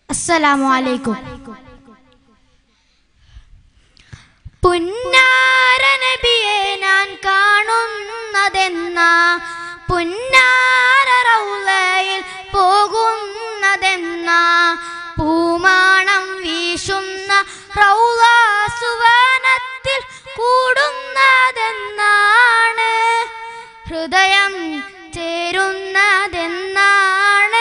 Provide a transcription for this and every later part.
അസ്സലാമു അലൈക്കും പുന്നാര നബിയെ ഞാൻ കാണുന്നതെന്ന പുന്നാര റൗളയിൽ പോകുന്നതെന്ന പൂമാണം വീശുന്ന റൗള സുവനത്തിൽ കൂടുന്നതെന്നാണ് ഹൃദയം ചേരുന്നതെന്നാണ്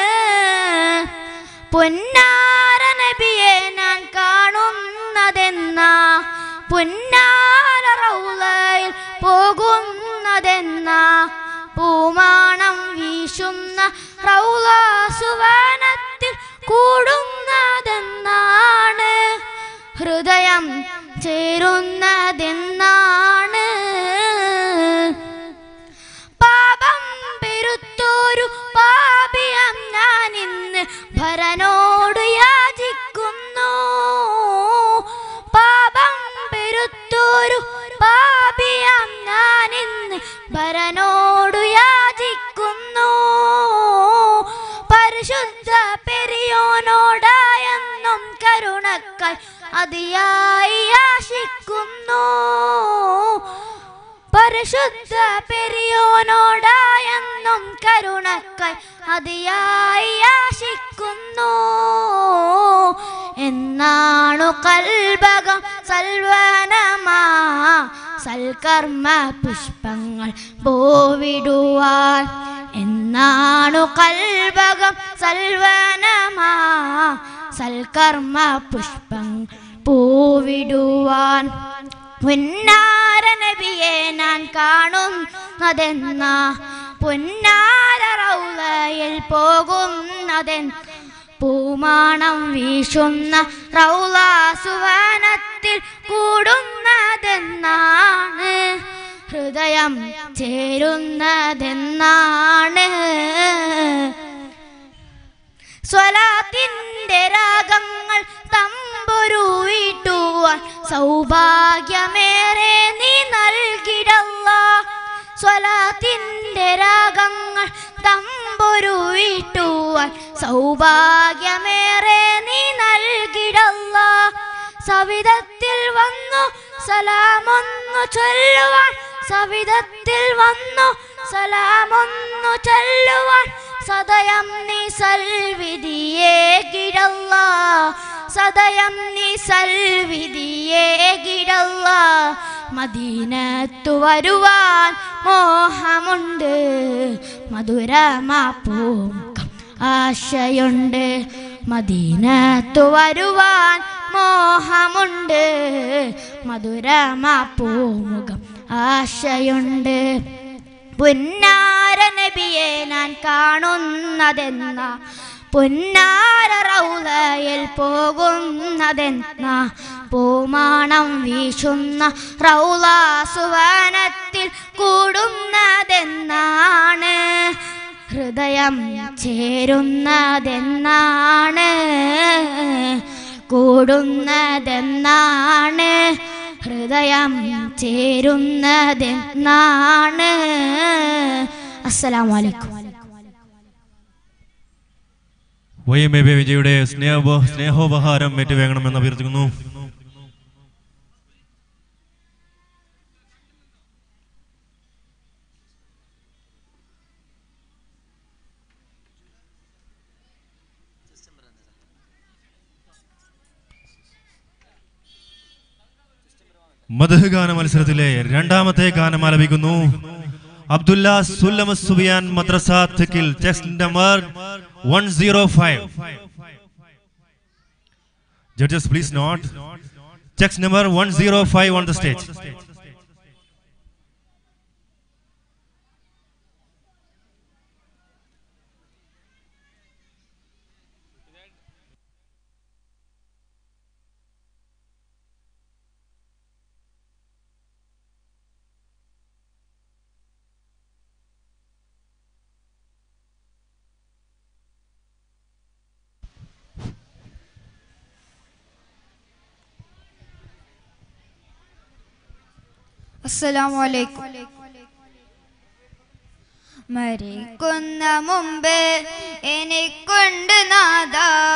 പൊന്നാര നബിയെ ഞാൻ കാണുന്നതെന്ന പൊന്നാര റൗളയിൽ പോകുന്നതെന്ന പൂമാണം വീശുന്ന റൗള സുവനത്തിൽ കൂടുന്നതെന്നാണ് ഹൃദയം ചേരുന്നതെന്നാണ് പാപം പെരുത്തോരു പാപിയം ഞാൻ ഇന്ന് ഭരനോട് യാചിക്കുന്നു പാപം പെരുത്തോരു പാപിയം ഞാൻ ഇന്ന് ഭരനോട് യാചിക്കുന്നു പരിശുദ്ധ പെരിയോനോടായെന്നും കരുണക്കായി അതിയായി ആശിക്കുന്നു പരിശുദ്ധ പെരിയോനോടായെന്നും കരുണക്കായി അതിയായി ആശിക്കുന്നു എന്നാണു കൽബകം സൽവനമാ സൽക്കർമ്മ പുഷ്പങ്ങൾ പോവിടുവാൻ എന്നാണു കൽബകം സൽവനമാ സൽക്കർമ്മ പുഷ്പങ്ങൾ പൂവിടുവാൻ പുന്നാര നബിയെ ഞാൻ കാണുന്നതെന്ന പുന്നാര റൗളയിൽ പോകുന്നതെന്ന പൂമാണം വീശുന്ന റൗള സുവനത്തിൽ കൂടുന്നതെന്നാണ് ഹൃദയം ചേരുന്നതെന്നാണ് സ്വലാത്തിന്റെ രാഗങ്ങൾ തമ്പുരുവിട്ടുവാൻ സൗഭാഗ്യമേറെ നീ നൽകിടല്ല സ്വലാത്തിന്റെ രാഗങ്ങൾ തമ്പുരുവിട്ടുവാൻ സൗഭാഗ്യമേറെ നീ നൽകിടല്ല സവിധത്തിൽ വന്നു സലാമൊന്നു ചൊല്ലുവാൻ സവിധത്തിൽ വന്നു സലാമൊന്നു ചൊല്ലുവാൻ സദയം നീ സൽവിധിയേ കിടല്ല സദയം നീ സൽവിധിയേ കിടല്ല മദീനത്തു വരുവാൻ മോഹമുണ്ട് മധുരമാപ്പൂക്കം ആശയുണ്ട് മദീനത്തു വരുവാൻ മോഹമുണ്ട് മധുരമാപ്പൂമുഖം ആശയുണ്ട് പുന്നാര നബിയെ ഞാൻ കാണുന്നതെന്ന പുന്നാര റൗലയിൽ പോകുന്നതെന്ന പൂമാണം വീശുന്ന റൗല സുവനത്തിൽ കൂടുന്നതെന്നാണ് ഹൃദയം ചേരുന്നതെന്നാണ് കൂടുന്നതെന്നാണ് ഹൃദയം ചേരുന്നതെന്നാണ് അസ്സലാമു അലൈക്കും വൈ എം എ ബി വിജയുടെ സ്നേഹ സ്നേഹോപഹാരം ഏറ്റുവേങ്ങണമെന്ന് അഭ്യർത്ഥിക്കുന്നു മധു ഗാന മത്സരത്തിലെ രണ്ടാമത്തെ ഗാനം ആലപിക്കുന്നു Abdulla Sullama Subiyan Madrasa Thekkil chest number one zero five judges please note chest number one zero five on the stage അസ്സലാമു അലൈക്കും മരിക്കുന്ന മുമ്പ് എനിക്കുണ്ട് നാദ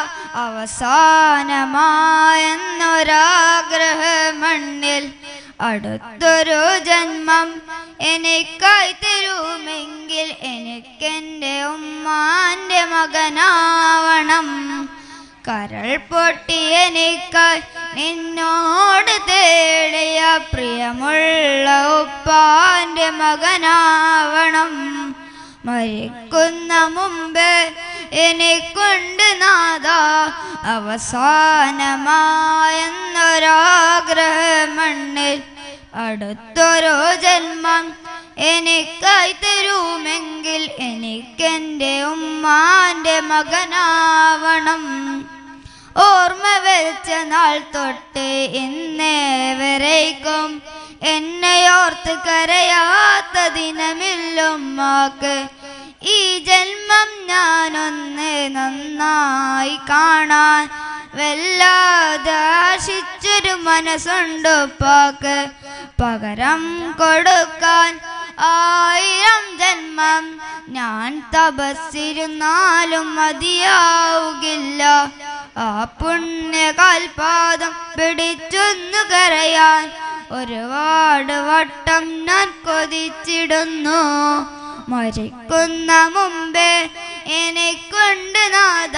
അവസാനമായെന്നൊരാഗ്രഹ മണ്ണിൽ അടുത്തൊരു ജന്മം എനിക്കായി തരുമെങ്കിൽ എനിക്കെൻ്റെ ഉമ്മാൻ്റെ മകനാവണം കരൾ പൊട്ടി എനിക്കായി നിന്നോട് തേടിയ പ്രിയമുള്ള ഉപ്പാന്റെ മകനാവണം മരിക്കുന്ന മുമ്പ് എനിക്കുണ്ട് നാദ അവസാനമായെന്നൊരാഗ്രഹ മണ്ണിൽ അടുത്തൊരു ജന്മം എനിക്കായി തരുമെങ്കിൽ എനിക്കെൻ്റെ ഉമ്മാന്റെ മകനാവണം ഓർമ്മ വെച്ച നാൾ തൊട്ട് ഇന്നേ വരേക്കും എന്നെയോർത്ത് കരയാത്ത ദിനമില്ലുമ്മാക്ക് ഈ ജന്മം ഞാനൊന്ന് നന്നായി കാണാൻ വല്ലാതെ ആശിച്ചൊരു മനസ്സുണ്ടുപ്പാക്ക് പകരം കൊടുക്കാൻ ആയിരം ജന്മം ഞാൻ തപസ്സിരുന്നാലും മതിയാവുകില്ല ആ പുണ്യകാൽപാദം പിടിച്ചൊന്നു കരയാൻ ഒരുപാട് വട്ടം ഞാൻ കൊതിച്ചിടുന്നു മരിക്കുന്ന മുമ്പേ എനിക്കുണ്ട് നാദ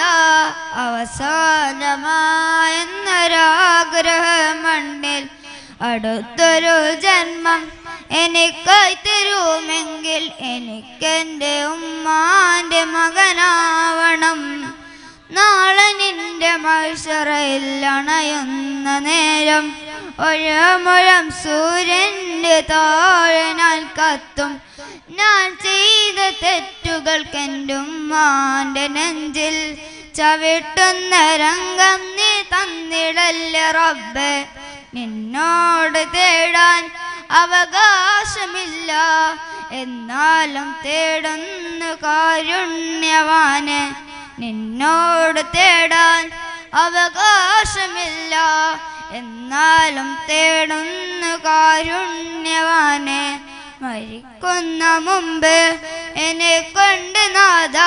അവസാനമായെന്നൊരാഗ്രഹ മണ്ണിൽ അടുത്തൊരു ജന്മം എനിക്കായി തരുമെങ്കിൽ എനിക്കെൻ്റെ ഉമ്മാന്റെ മകനാവണം നാളെ നിന്റെ മത്സരയിൽ അണയുന്ന നേരം ഒഴമുഴം സൂര്യന്റെ താഴെ ഞാൻ കത്തും ഞാൻ ചെയ്ത തെറ്റുകൾക്ക് എൻ്റെ ഉമ്മാന്റെ നെഞ്ചിൽ ചവിട്ടുന്ന രംഗം നീ തന്നിടല്ല റബ്ബേ നിന്നോട് തേടാൻ അവകാശമില്ല എന്നാലും തേടുന്നു കാരുണ്യവാന് നിന്നോട് തേടാൻ അവകാശമില്ല എന്നാലും തേടുന്നു കാരുണ്യവാനെ മരിക്കുന്ന മുമ്പ് എന്നെ കൊണ്ട് നാദ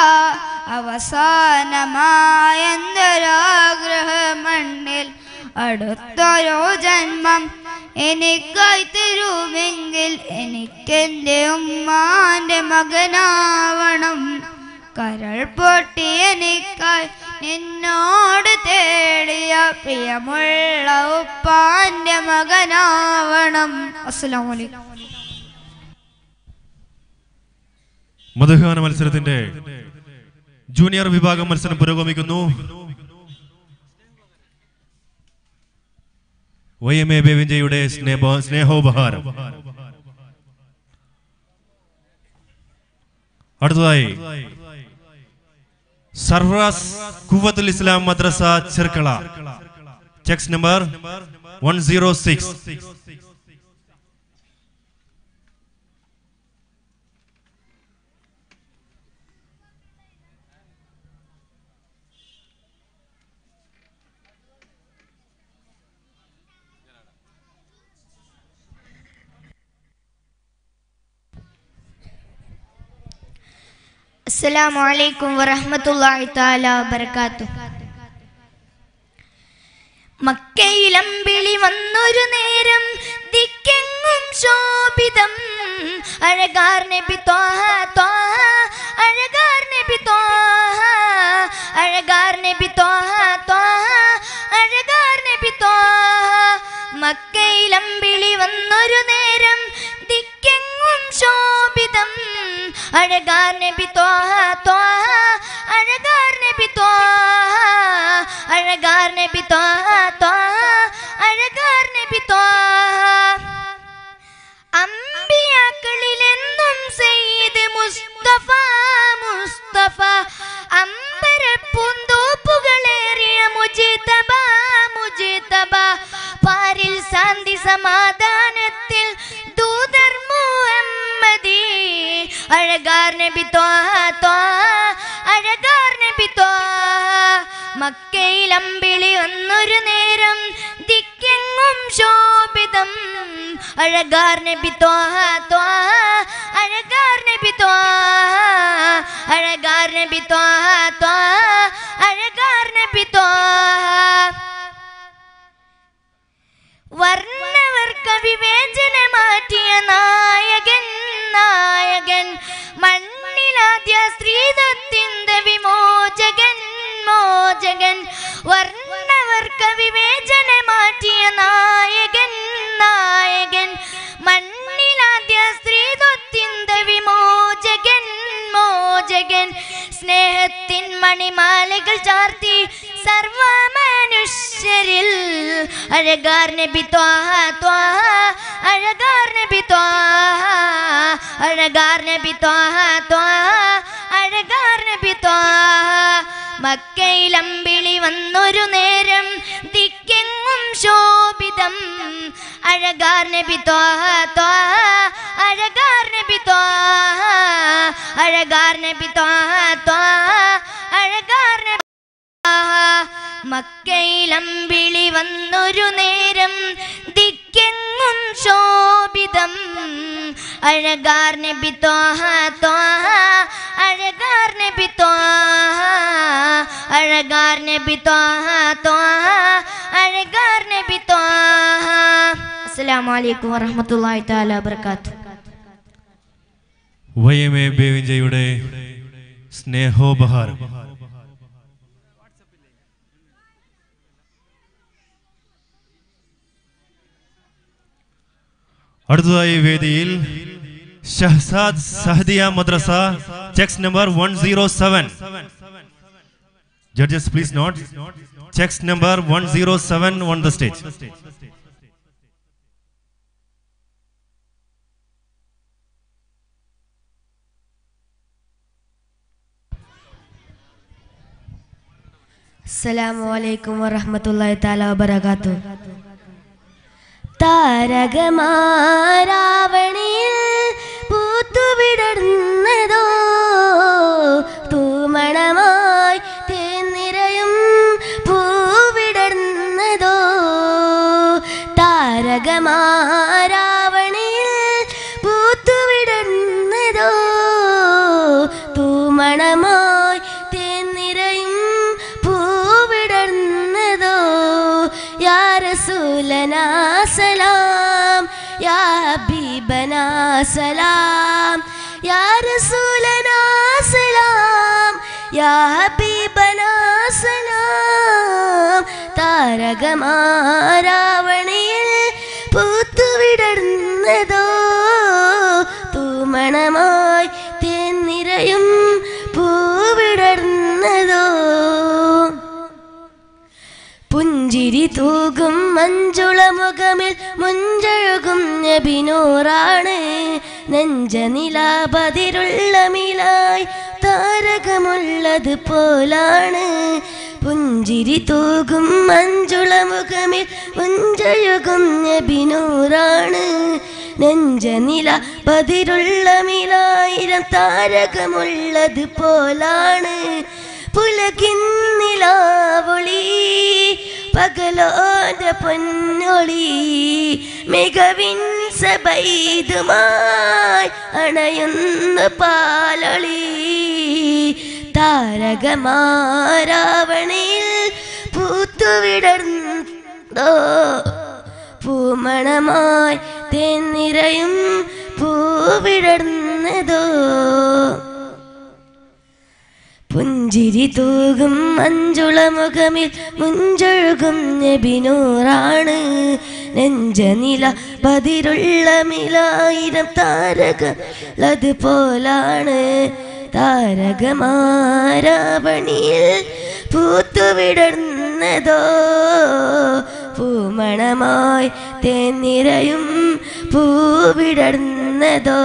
അവസാനമായെന്തൊരാഗ്രഹ മണ്ണിൽ അടുത്തൊരു ജന്മം എനിക്കായി തരുമെങ്കിൽ എനിക്കെൻ്റെ ഉമ്മാന്റെ മകനാവണം കരൾ പൊട്ടി എനിക്കായി നിന്നോട് തേടിയ പ്രിയമുള്ള ഉപ്പാന്റെ മകനാവണം അസ്സലാമു അലൈക്കും മധുഗാന മത്സരത്തിന്റെ ജൂനിയർ വിഭാഗം മത്സരം പുരോഗമിക്കുന്നു വൈ എം എ ബേവിഞ്ചയുടെ സ്നേഹ സ്നേഹോപഹാരം അടുത്തതായി സർറാസ് കുവത്തുൽ ഇസ്ലാം മദ്രസ ചെർക്കള ചെക്സ് നമ്പർ വൺ സീറോ സിക്സ് അസ്സലാമു അലൈക്കും വറഹ്മത്തുള്ളാഹി തആല വബറകാതുഹു മക്കയിലമ്പിളി വന്നൊരു നേരം ദിക്കെങ്ങും ശോഭിതം അഴകാർ നബി ത്വാഹ ത്വാഹ അഴകാർ നബി ത്വാഹ അഴകാർ നബി ത്വാഹ ത്വാഹ അഴകാർ നബി ത്വാഹ മക്കയിലമ്പിളി വന്നൊരു നേരം ദിക്കെങ്ങും ശോഭിതം അഴകാർ നബി ത്വാഹ ത്വാഹ അഴകാർ നബി ത്വാഹ അഴകാർ നബി ത്വാഹ ത്വാഹ അഴകാർ നബി ത്വാഹ അമ്പിയാക്കളിലെന്നും സെയ്ത് മുസ്തഫ മുസ്തഫ അമ്പരപ്പൂന്തോപ്പുകളേറിയ മുജിതബ മുജിതബ പാരിൽ ശാന്തി സമാധാനത്തിൽ ദൂതർ മുഹമ്മദി അഴകാർ നബി ത്വാഹ ത്വാഹ അഴകാർ നബി ത്വാഹ മക്കയിൽ അമ്പിളി വന്നൊരു നേരം ദിക്കെങ്ങും ശോഭിത ശോഭിതം അഴകാർ നബി ത്വാഹ ത്വാഹ അഴകാർ നബി ത്വാഹ അഴകാർ നബി ത്വാഹ ത്വാഹ അഴകാർ നബി ത്വാഹ വർണ്ണവർക്ക് വിവേചന മാറ്റിയ നായകൻ നായകൻ മണ്ണിലാദ്യ സ്ത്രീത്വത്തിൻ്റെ വിമോചകൻ മോചകൻ വർണ്ണവർക്ക് വിവേചന മാറ്റിയ നായകൻ നായകൻ മണ്ണിലാദ്യ സ്ത്രീത്വത്തിൻ്റെ വിമോചകൻ മോചകൻ സ്നേഹത്തിൻ മണിമാലകൾ ചാർത്തി സർവ മനുഷ്യരിൽ അഴകാർ നബി ത്വാഹ ത്വാഹ അഴകാർ നബി ത്വാഹ അഴകാർ നബി ത്വാഹ ത്വാഹ അഴകാർ നബി ത്വാഹ മക്കയിലമ്പിളി വന്നൊരു നേരം ദിക്കെങ്ങും ശോഭിതം അഴകാർ നബി ത്വാഹ ത്വാഹ അഴകാർ നബി ത്വാഹ അഴകാർ നബി ത്വാഹ ത്വാഹ അഴകാർ നബി മക്കയിലമ്പിളി വന്നൊരു നേരം ദിക്കെങ്ങും ശോഭിതം അഴകാർ നബി ത്വാഹ ത്വാഹ അഴകാർ നബി ത്വാഹ അഴകാർ നബി ത്വാഹ ത്വാഹ അഴകാർ നബി ത്വാഹ അസ്സലാമു അലൈക്കും വറഹ്മത്തുള്ളാഹി തആല വബറകാതുഹു വൈ എം എ ബേവിഞ്ചയുടെ സ്നേഹോപഹാരം അടുത്തതായി വേദിയിൽ ഷഹസാദ് സഹദിയ മദ്രസ checks number one zero seven judges please not checks number one zero seven on the stage അസ്സലാമു അലൈക്കും വറഹ്മത്തുള്ളാഹി തആല വബറകാത്തു താരകമാരാവണിയിൽ പൂത്തുവിടർന്നതോ തൂമണമായി തേന്നിരയും പൂവിടർന്നതോ താരകമാരാവണിയിൽ പൂത്തുവിടർന്നതോ തൂമണമായി തേന്നിരയും പൂവിടർന്നതോ യാ റസൂലനാ സലാം യാ ഹബീബനാ സലാം യാ റസൂലനാ സലാം യാ ഹബീബനാ സലാം താരകമാരാവണിയിൽ പൂത്തുവിടർന്നതോ തൂമണമായി തേന്നിരയും പൂവിടർന്നതോ പുഞ്ചിരി തൂകും മഞ്ജുള മുഖമിൽ മുഞ്ചഴുകും നബിനൂറാണ് നെഞ്ച നിലാപതിരുള്ള മിലായി താരകമുള്ളത് പോലാണ് പുഞ്ചിരി തൂകും മഞ്ജുള മുഖമിൽ മുഞ്ചഴുകും നബിനൂറാണ് നെഞ്ച നില പതിരുള്ള മിലായിരം താരകമുള്ളത് പോലാണ് പുലകിന്നിലാവൊളി പകലോര പൊന്നൊളി മികവിൻ സബൈതുമായി അണയുന്ന പാലൊളി താരകമാരാവണിൽ പൂത്തുവിടർന്നോ പൂമണമായി തേന്നിരയും പൂവിടർന്നതോ പുഞ്ചിരി തൂകും മഞ്ജുള മുഖമിൽ മുഞ്ചൊഴുകും നബിനൂറാണ് നെഞ്ചനില പതിരുള്ള മിലായിരം താരകളത് പോലാണ് താരകമാരാവണിയിൽ പൂത്തുവിടർന്നതോ പൂമണമായി തേന്നിരയും പൂവിടർന്നതോ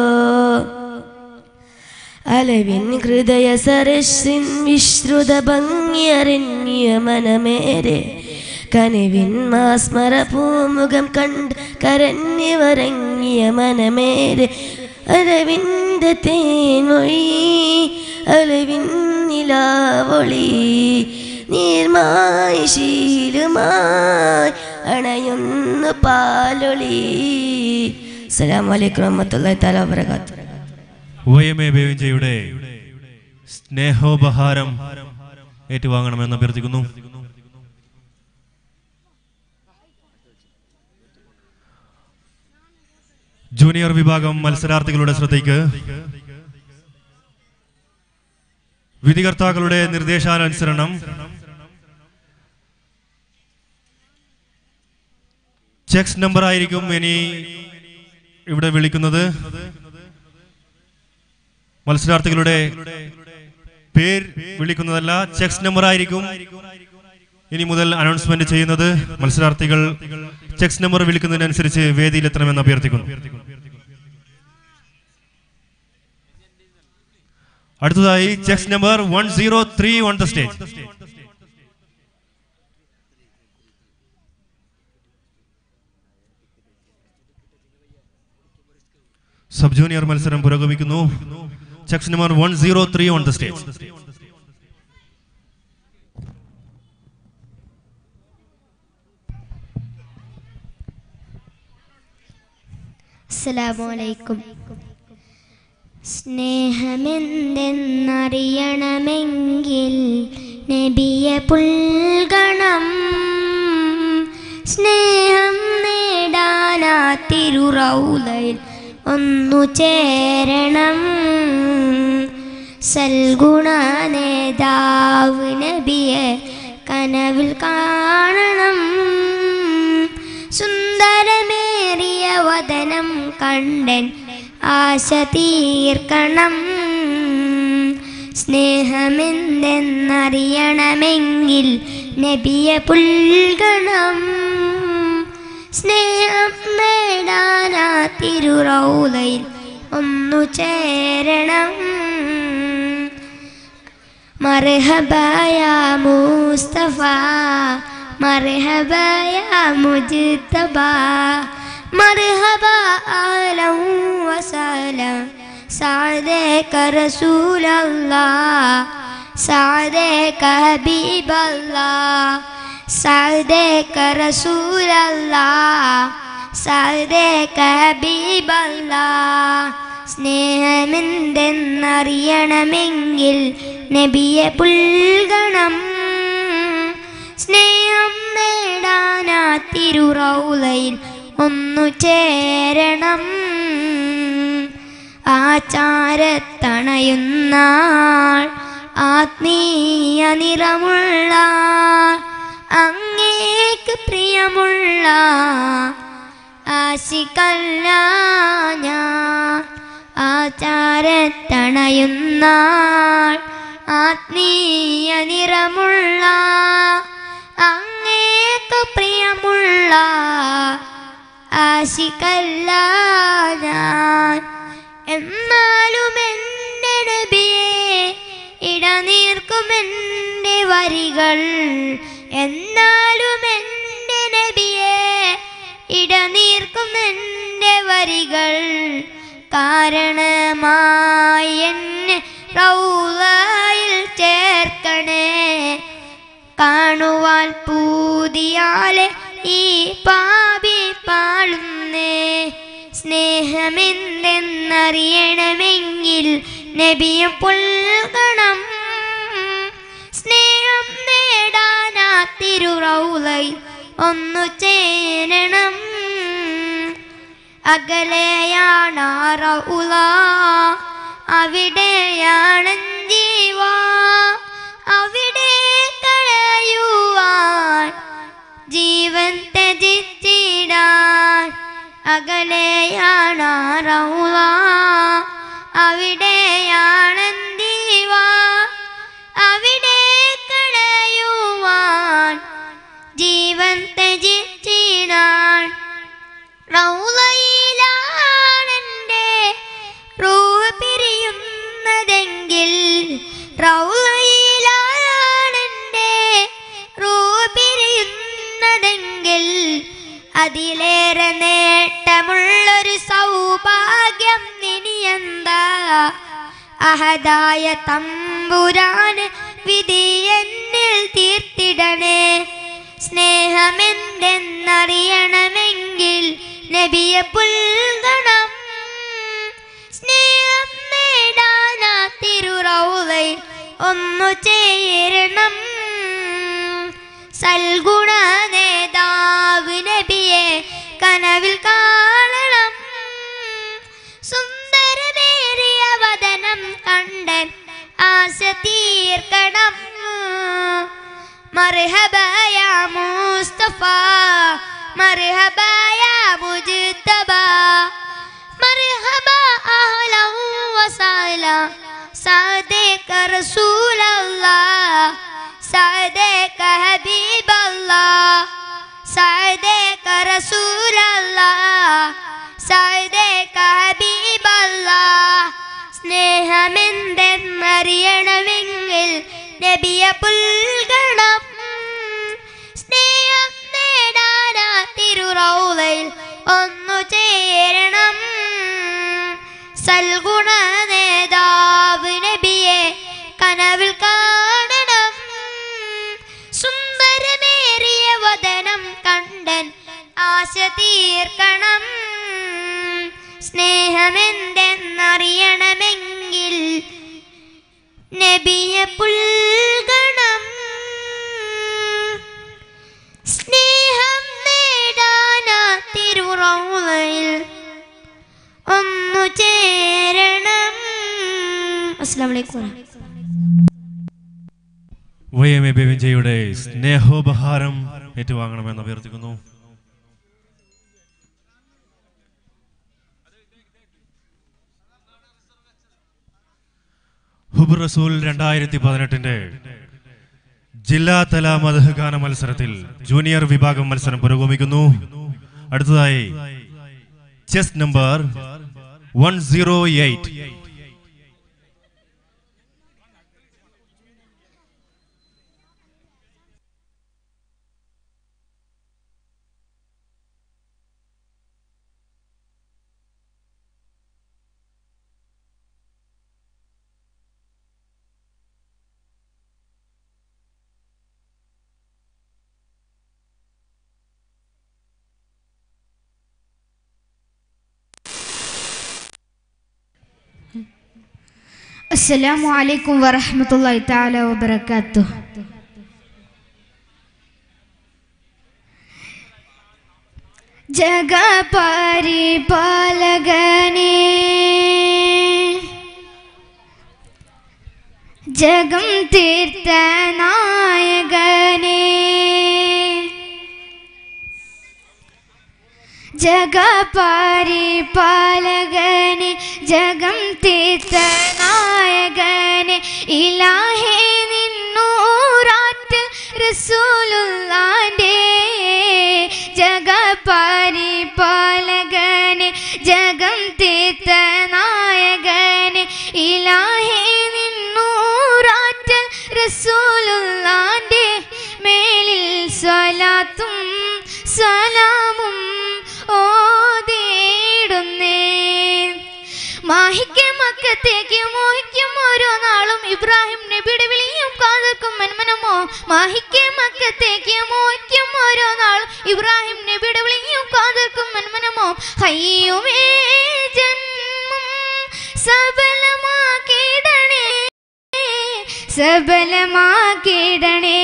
അലവിൻ ഹൃദയ സരസിൻ വിശ്രുത ഭംഗിയറിഞ്ഞിയ മനമേരെ കനിവിൻ മാസ്മര പൂമുഖം കണ്ട് കരഞ്ഞിവരങ്ങിയ മനമേരെ അലവിൻ്റെ തേൻമൊഴി അലവിൻ നിലാവൊളി നീർമായി ശീലുമായി അണയുന്നു പാലൊളി അസ്സലാമു അലൈക്കും വറഹ്മത്തുള്ളാഹി തആല വബറകാതുഹു ഒ എം എ ബേവിഞ്ചയുടെ സ്നേഹോപഹാരം ഏറ്റുവാങ്ങണമെന്ന് അഭ്യർത്ഥിക്കുന്നു ജൂനിയർ വിഭാഗം മത്സരാർത്ഥികളുടെ ശ്രദ്ധയ്ക്ക് വിധികർത്താക്കളുടെ നിർദ്ദേശാനുസരണം ചെക്സ് നമ്പർ ആയിരിക്കും ഇനി ഇവിടെ വിളിക്കുന്നത് മത്സരാർത്ഥികളുടെ പേര് വിളിക്കുന്നതല്ല ചെക്സ് നമ്പർ ആയിരിക്കും ഇനി മുതൽ അനൗൺസ്മെന്റ് ചെയ്യുന്നത് മത്സരാർത്ഥികൾ ചെക്സ് നമ്പർ വിളിക്കുന്നതിനനുസരിച്ച് വേദിയിലെത്തണമെന്ന് അഭ്യർത്ഥിക്കുന്നു അടുത്തതായി ചെക്സ് number one zero three on the stage sub junior മത്സരം പുരോഗമിക്കുന്നു ചെക്സ് number one zero three on the stage അസ്സലാമലൈക്കും സ്നേഹമെന്തെന്നറിയണമെങ്കിൽ നബിയെ പുൽഗണം സ്നേഹം നേടാനാ തിരുറൗലയിൽ ഒന്നു ചേരണം സൽഗുണ നേതാവ് നബിയെ കനവിൽ കാണണം സുന്ദരമേറിയ വദനം കണ്ടൻ ആശ തീർക്കണം സ്നേഹമെന്തെന്നറിയണമെങ്കിൽ നബിയെ പുൽകണം സ്നേഹം നേടാനാ തിരുറൗലയിൽ ഒന്നു ചേരണം مرحبا يا مصطفى مرحبا يا مجتبى مرحبا أهلا وسهلا سعدك رسول الله سعدك حبيب الله سعدك رسول الله سعدك حبيب الله സ്നേഹമെന്തെന്നറിയണമെങ്കിൽ നബിയെ പുൽഗണം സ്നേഹം നേടാനാ തിരുറൗലയിൽ ഒന്നു ചേരണം ആചാരത്തണയുന്ന ആത്മീയ നിറമുള്ള അങ്ങേക്ക് പ്രിയമുള്ള ആശിക്കല്ല ഞാൻ ആചാരത്തണയുന്ന ആത്മീയ നിറമുള്ള അങ്ങേക്ക് പ്രിയമുള്ള ആശിക്കല്ല ഞാൻ എന്നാലും എൻ്റെ നബിയെ ഇടനീർക്കും എൻ്റെ വരികൾ എന്നാലും എൻ്റെ നബിയെ ഇടനീർക്കും എൻ്റെ വരികൾ കാരണമായി എന്നെ റൗലയിൽ ചേർക്കണേ കാണുവാൻ പൂതിയാലെ ഈ പാപി പാളുന്നേ സ്നേഹമെന്തെന്നറിയണമെങ്കിൽ നബിയെ പുൽകണം സ്നേഹം നേടാനാ തിരുറൗലൈ ഒന്നു ചേരണം അകലെയാണ് റൗല അവിടെയാണ് ജീവ അവിടെ കളയുവാൻ ജീവൻ ത്യജിച്ചിടാൻ അകലെയാണ് റൗല അവിടെയാണ് ജീവ അവിടെ കളയുവാൻ ജീവൻ ത്യജിച്ചിടാൻ റൗലയിലാണെൻ്റെ റൂഹ് പിരിയുന്നതെങ്കിൽ റൗലയിലാണെൻ്റെ റൂഹ് പിരിയുന്നതെങ്കിൽ അതിലേറെ നേട്ടമുള്ളൊരു സൗഭാഗ്യം ഇനിയെന്താ അഹദായ തമ്പുരാന് വിധി എന്നിൽ തീർത്തിടണേ സ്നേഹമെന്തെന്ന് എന്തെന്നറിയണമെങ്കിൽ നബിയെ പുൽകണം സ്നേഹം നേടാനാ തിരുറൗലയിൽ ഒന്നു ചേരണം സൽഗുണ നേതാവ് നബിയെ കനവിൽ കാണണം സുന്ദരമേറിയ വദനം കണ്ടൻ ആശ തീർക്കണം മർഹബയ മുസ്തഫ മർഹബയ മുജ്തബ മർഹബ അഹ്ലൻ വസഹല സഅദക റസൂലല്ലാഹ് സഅദക ഹബീബല്ലാഹ് സഅദക റസൂലല്ലാഹ് സഅദക ഹബീബല്ലാഹ് സ്നേഹമെന്തെന്നറിയണമെങ്കിൽ നബിയെ പുൽകണം സ്നേഹം നേടാനാ തിരുറൗലയിൽ ഒന്നു ചേരണം സൽഗുണ നേതാവ് നബിയെ കനവിൽ കാണണം സുന്ദരമേറിയ വദനം കണ്ടൻ ആശ തീർക്കണം സ്നേഹമെന്തെന്നറിയണമെങ്കിൽ നബിയെ പുൽകണം സ്നേഹം നേടാനാ തിരുറൗലയിൽ ഒന്നു ചേരണം അസ്സലാമു അലൈക്കും വൈ എം എ ബെവിഞ്ചയുടെ സ്നേഹോപഹാരം ഏറ്റുവാങ്ങണമെന്ന് അഭ്യർത്ഥിക്കുന്നു ഹുബ് റസൂൽ രണ്ടായിരത്തി പതിനെട്ടിന്റെ ജില്ലാതല മധുഗാന മത്സരത്തിൽ ജൂനിയർ വിഭാഗം മത്സരം പുരോഗമിക്കുന്നു അടുത്തതായി chess number one zero eight അസ്സലാമു അലൈക്കും വറഹ്മത്തുള്ളാഹി തആല വബറകാതുഹു ജഗപരിപാലകനേ ജഗം തീർത്ത നായകനേ ജഗപരിപാലകനെ ജഗം തീർത്ത നായകനെ ഇലാഹേ നിന്നൂറാറ്റ് റസൂലുള്ളാന്റെ ജഗപരിപാലകനെ ജഗം തീർത്ത നായകനെ ഇലാഹേ നിന്നൂറാറ്റ് റസൂലുള്ളാന്റെ മേലിൽ സ്വലാത്തും സലാമും ഓതിയിടുന്നേ മാഹിക്കും മക്കത്തേക്ക് മോഹിക്കും ഓരോ നാളും ഇബ്രാഹിം നബിയുടെ വിളിയും കാതർക്കും മന്മനമോ മാഹിക്കും മക്കത്തേക്ക് മോഹിക്കും ഓരോ നാളും ഇബ്രാഹിം നബിയുടെ വിളിയും കാതർക്കും മന്മനമോ ഹയ്യുമേ ജന്മം സബലമാക്കിയിടണേ സബലമാക്കിടണേ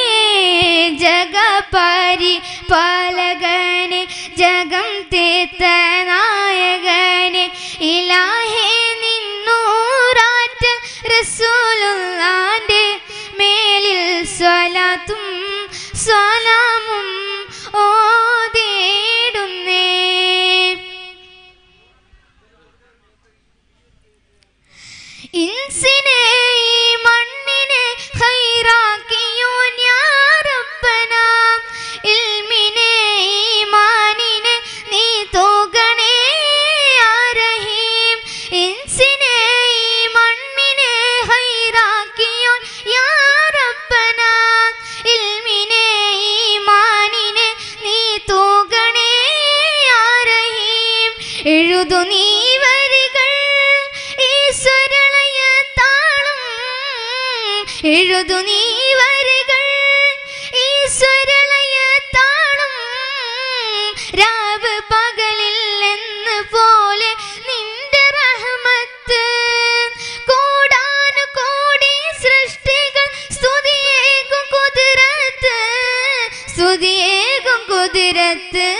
ജഗപരി പാലകനെ ജഗം തീർത്ത നായകനെ ഇലാഹേ നിന്നൂറാറ്റ് റസൂലുള്ളാന്റെ മേലിൽ സ്വലാത്തും സ്വലാമും ഓതിയിടുന്നേ ഇൻസിനെ ഈ മണ്ണിനെ ഹൈറാക്കിയോൻ യാ റബ്ബന ഇൽമിനെ ഈമാനിനെ നീ തോകണേ യാ റഹീം ഇൻസിനെ ഈ മണ്ണിനെ ഹൈറാക്കിയോൻ യാ റബ്ബന ഇൽമിനെ ഈമാനിനെ നീ തോകണേ യാ റഹീം എഴുതു നീ വരികൾ ഈശ്വരളയ താളം എഴുതു നീ വരികൾ ഈശ്വരളയ താളം കുതിരത്ത്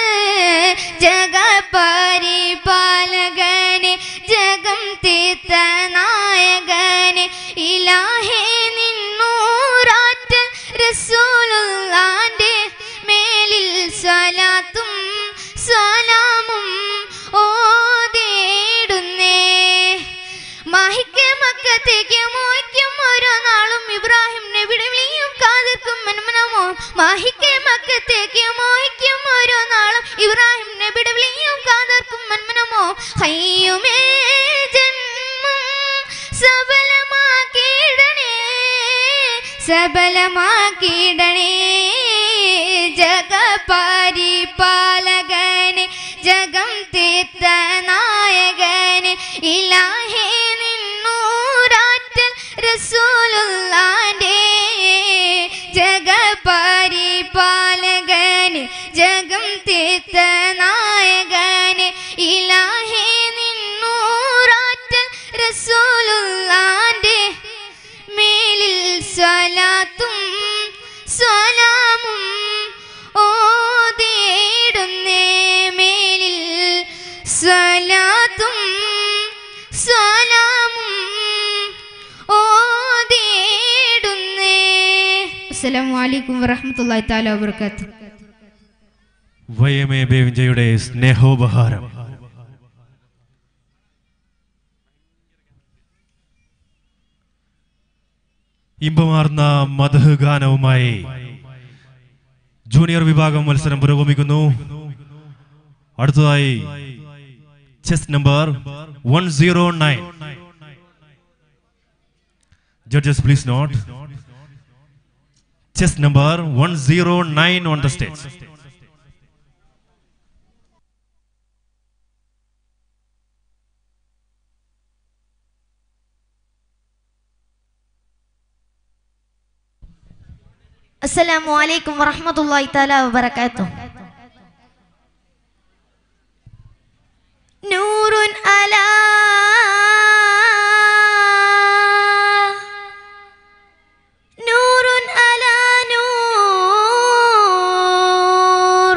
ജഗപരിപാലകനെ ജഗം തീർത്ത നായകനെ ഇലാഹേ നിന്നൂറാറ്റൽ റസൂലുള്ളാന്റെ മേലിൽ സ്വലാത്തും സലാമും ഓതേടുന്നേ മാഹിക്ക് മക്കത്തേക്ക് മോയ്ക്കും ഓരോ നാളും ഇബ്രാഹിം നബിയുടെ വിളിയും കാതിർക്കും മന്മനമോ മാഹിക്ക് മക്കത്തേക്ക് മോയ്ക്കും ഓരോ നാളും ഇബ്രാഹിം നബിയുടെ വിളിയും കാതിർക്കും മന്മനമോ ഹയ്യുമേ ജന്മം സബലമാക്കിയിടണേ സബലമാക്കിയിടണേ ജഗപരിപാലകനെ ജഗം തീർത്ത നായകനെ ഇലാഹേ നിന്നൂറാറ്റൽ റസൂലുള്ളാന്റെ ജഗപരിപാലകനെ ജഗം തീർത്ത നായകനെ ഇലാഹേ നിന്നൂറാറ്റൽ റസൂലുള്ളാന്റെ മേലിൽ സ്വലാത്തും സ്വലാമും ഓതേടുന്നേ മേലിൽ സ്വലാത്തും സ്വലാമും ഓതേടുന്നേ അസ്സലാമു അലൈക്കും വറഹ്മത്തുള്ളാഹി തആല വബറകാതുഹു വയമേ ബേവിഞ്ചയുടെ സ്നേഹോപഹാരം ഇമ്പമാർന്ന മധു ഗാനവുമായി ജൂനിയർ വിഭാഗം മത്സരം പുരോഗമിക്കുന്നു അടുത്തതായി chess number one zero nine judges please note chest number one zero nine on the stage അസ്സലാമു അലൈക്കും വറഹ്മത്തുള്ളാഹി തആല വബറകാതുഹു നൂറുൻ അലാ നൂറുൻ അലാ നൂർ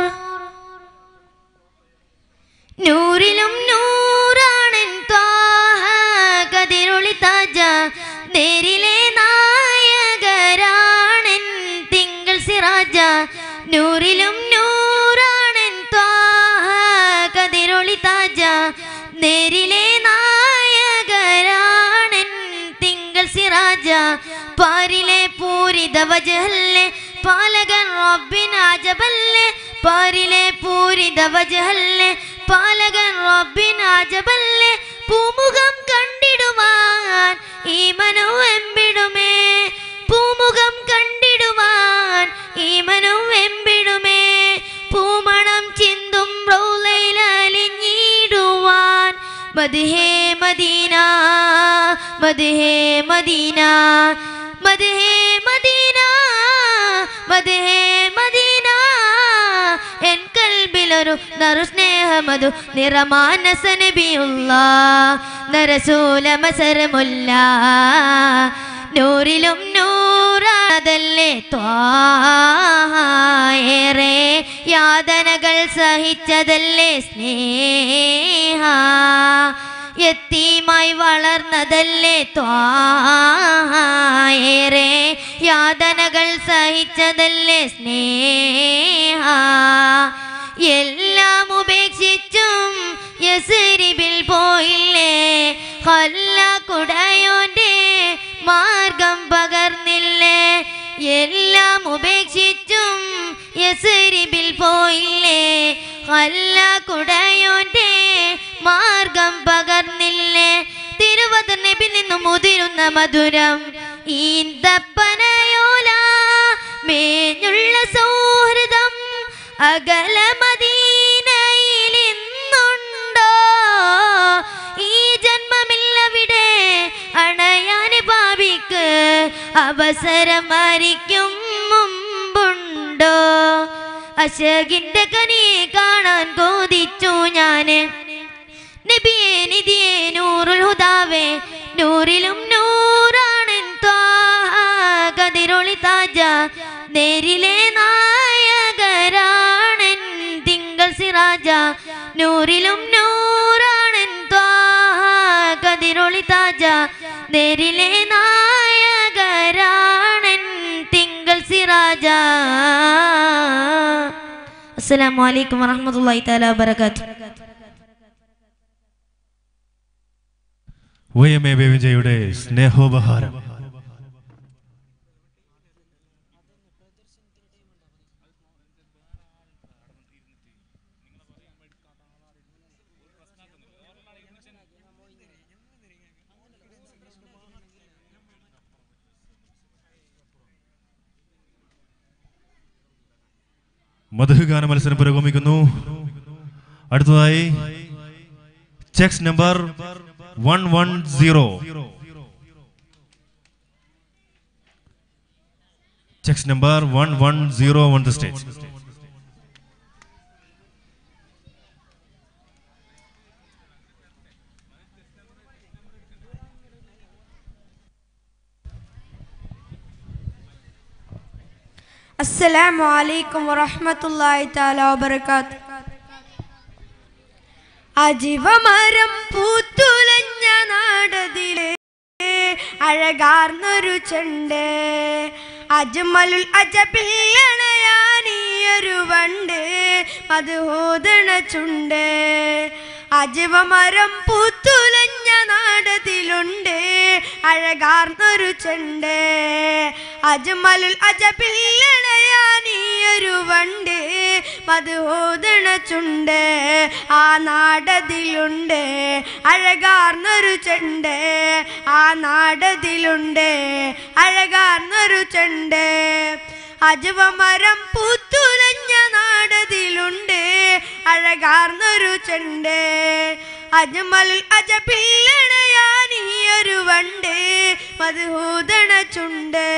നൂറിലും നൂറാണൻ ത്വാഹ കതിരൊളി താജ നേരിലെ നായകരാണൻ തിങ്കൾ സിറാജ നൂറിലും നൂറാണൻ ത്വാഹ കതിരൊളി താജ നേരിലെ നായകരാണൻ തിങ്കൾ സിറാജ പാരിലെ പൂരിത വജഹല്ലേ പാലകൻ റബ്ബിനാജബല്ലേ പാരിലെ പൂരിത വജഹല്ലേ പാലകൻ റബ്ബിനാജബല്ലേ പൂമുഖം കണ്ടിടുവാൻ ഈ മനോ എമ്പിടുമേ പൂമുഖം കണ്ടിടുവാൻ ഈ മനോ എമ്പിടുമേ പൂമണം ചിന്തും റൗലയിൽ അലിഞ്ഞിടുവാൻ മദ്ഹേ മദീന മദ്ഹേ മദീന മദ്ഹേ മദീന മദ്ഹേ മദീന എൻ കൽബിലൊരു നറു സ്നേഹമതു നിറമാനസ നബിയുള്ള നരസൂല മസരമുല്ല നൂറിലും നൂറാതല്ലേ ത്വായേറെ യാതനകൾ സഹിച്ചതല്ലേ സ്നേഹ എത്തിയുമായി വളർന്നതല്ലേ ത്വായേറെ യാതനകൾ സഹിച്ചതല്ലേ സ്നേഹ എല്ലാം ഉപേക്ഷിച്ചും യസരിബിൽ പോയില്ലേ കൊല്ല കുടയോന്റെ മാർഗം പകർന്നില്ലേ എല്ലാം ഉപേക്ഷിച്ചും യസരിബിൽ പോയില്ലേ കൊല്ല കുടയോന്റെ മാർഗം പകർന്നില്ലേ തിരുവതർ നബിൽ നിന്നും മുതിരുന്ന മധുരം ഈന്തപ്പനയോല മേഞ്ഞുള്ള സൗഹൃദം അകല മദീനയിൽ ഇന്നുണ്ടോ ഈ ജന്മമില്ലവിടെ അണയാൻ ഭാവിക്ക് അവസരം മരിക്കും മുമ്പുണ്ടോ അശകിന്റെ കനിയെ കാണാൻ കോതിച്ചു ഞാന് നബിയെ നിധിയെ നൂറുൽ ഹുദാവേ നൂറിലും നൂറാണൻ ത്വാഹ കതിരൊളി താജ നേരിലെ നായകരാണൻ നൂറിലും നൂറാണൻ ത്വാഹ കതിരൊളി താജ നേരിലെ നായകരാണൻ തിങ്കൾ സിറാജ അസ്സലാമു അലൈക്കും വറഹ്മത്തുള്ളാഹി തആല വബറകാതുഹു ഒ എം എ ബേവിജയുടെ സ്നേഹോപഹാരം മധുഗാന മത്സരം പുരോഗമിക്കുന്നു അടുത്തതായി ചെക്സ് number one one zero checks number one one zero on the stage അസ്സലാമു അലൈക്കും വറഹ്മത്തുള്ളാഹി തആല വബറകാത്ത് അജിവമരം പൂത്തുലഞ്ഞ നാടതിലെ അഴകാർന്നൊരു ചെണ്ട് അജ്മലുൽ അജബില്ലണയാനീയൊരു വണ്ട് മധുഹോദണ ചുണ്ട് അജവമരം പൂത്തുലഞ്ഞ നാടതിലുണ്ട് അഴകാർന്നൊരു ചെണ്ട് അജ്മലുൽ അജബില്ലണയാനീയൊരു വണ്ട് മധുഹോദണ ചുണ്ട് ആ നാടതിലുണ്ട് അഴകാർന്നൊരു ചെണ്ട് ആ നാടതിലുണ്ട് അഴകാർന്നൊരു ചെണ്ട് അജവമരം പൂത്തുലഞ്ഞ നാടതിലുണ്ട് അഴകാർന്നൊരു ചെണ്ട് അജ്മലുൽ അജബില്ലണയാനീയൊരു വണ്ട് മധുഹൂദണ ചുണ്ട്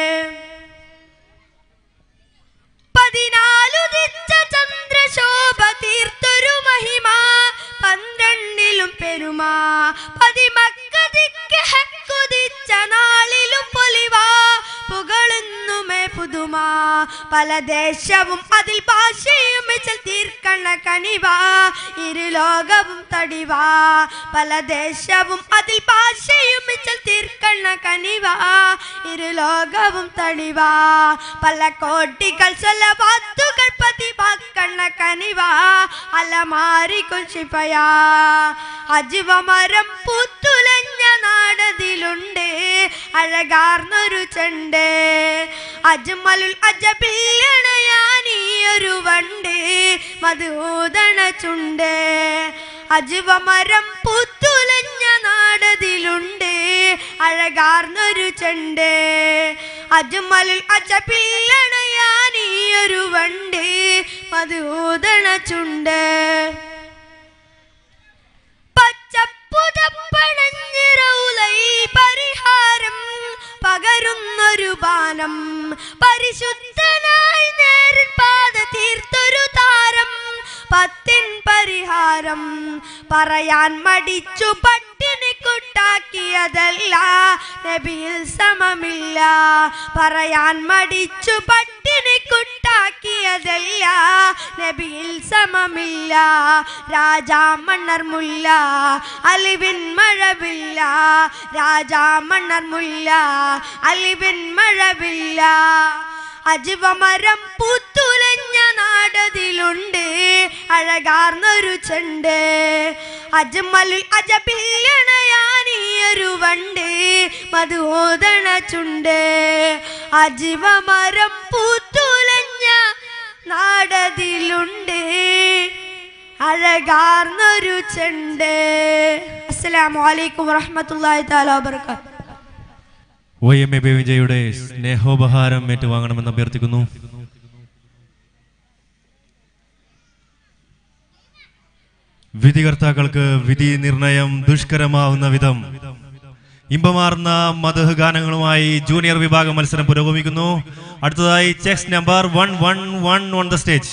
പതിനാലുദിച്ച ചന്ദ്രശോഭ തീർത്തൊരു മഹിമ പന്ത്രണ്ടിലും പെരുമാ പതിമക്കതിക്ക് ഹക്കുദിച്ച നാളിലും പൊലിവാ പുകളുന്നുമേ പുതുമാ പല ദേശവും അതിൽ ഭാഷയും വെച്ചൽ തീർക്കണ കണിവാ ഇരുലോകവും തടിവാ പല ദേശവും അതിൽ ഭാഷയും വെച്ചൽ തീർക്കണ കനിവാ ഇരുലോകവും തടിവാ പല കോട്ടികൾ സ്വലവാത്തുകൾ പതിവാക്കണ കനിവാ അലമാരിക്കും ശിപയാ അജുവമരം പൂത്തുലഞ്ഞ നാടതിലുണ്ട് അഴകാർന്നൊരു ചെണ്ട് അജ്മലുൽ അജബില്ലണയാനീയൊരു വണ്ട് മധുദണ ചുണ്ട് അജുവമരം പൂത്തുലഞ്ഞ നാടതിലുണ്ട് അഴകാർന്നൊരു ചെണ്ട് അജ്മലുൽ അജബില്ലണയാനീയൊരു വണ്ട് മധുദണ ചുണ്ട് പച്ചപ്പുതപ്പണഞ്ഞിറൗലൈ പരിഹാരം പകരുന്നൊരു ബാനം പരിശുദ്ധനായി നേരിൽ പാത തീർത്തൊരു താരം പത്തിൻ പരിഹാരം പറയാൻ മടിച്ചു പട്ടിണി കുട്ടാക്കിയതല്ല നബിയിൽ സമമില്ല പറയാൻ മടിച്ചു പട്ടിണി കുട്ടാക്കിയതല്ല നബിയിൽ സമമില്ല രാജാ മണ്ണർ മുല്ല അലിവിൻ മഴവില്ല രാജാ മണ്ണർ മുല്ല അലിവിൻ മഴവില്ല അജുവമരം പൂത്തുലഞ്ഞ നാടതിലുണ്ട് അഴകാർന്നൊരു ചെണ്ട് അജ്മലുൽ അജബില്ലണയാനീയൊരു വണ്ട് മധുഹോദണ ചുണ്ട് അജിവമരം പൂത്തുലഞ്ഞ നാടതിലുണ്ട് അഴകാർന്നൊരു ചെണ്ട് അസ്സലാമു അലൈക്കും വറഹ്മത്തുള്ളാഹി തആല വബറകാതുഹു ഒ എം എ ബേവിജയുടെ സ്നേഹോപഹാരം ഏറ്റുവാങ്ങണമെന്ന് അഭ്യർത്ഥിക്കുന്നു വിധികർത്താക്കൾക്ക് വിധി നിർണയം ദുഷ്കരമാവുന്ന വിധം ഇമ്പമാർന്ന മധുഹ് ഗാനങ്ങളുമായി ജൂനിയർ വിഭാഗ മത്സരം പുരോഗമിക്കുന്നു അടുത്തതായി ചെക്സ് number one one one on the stage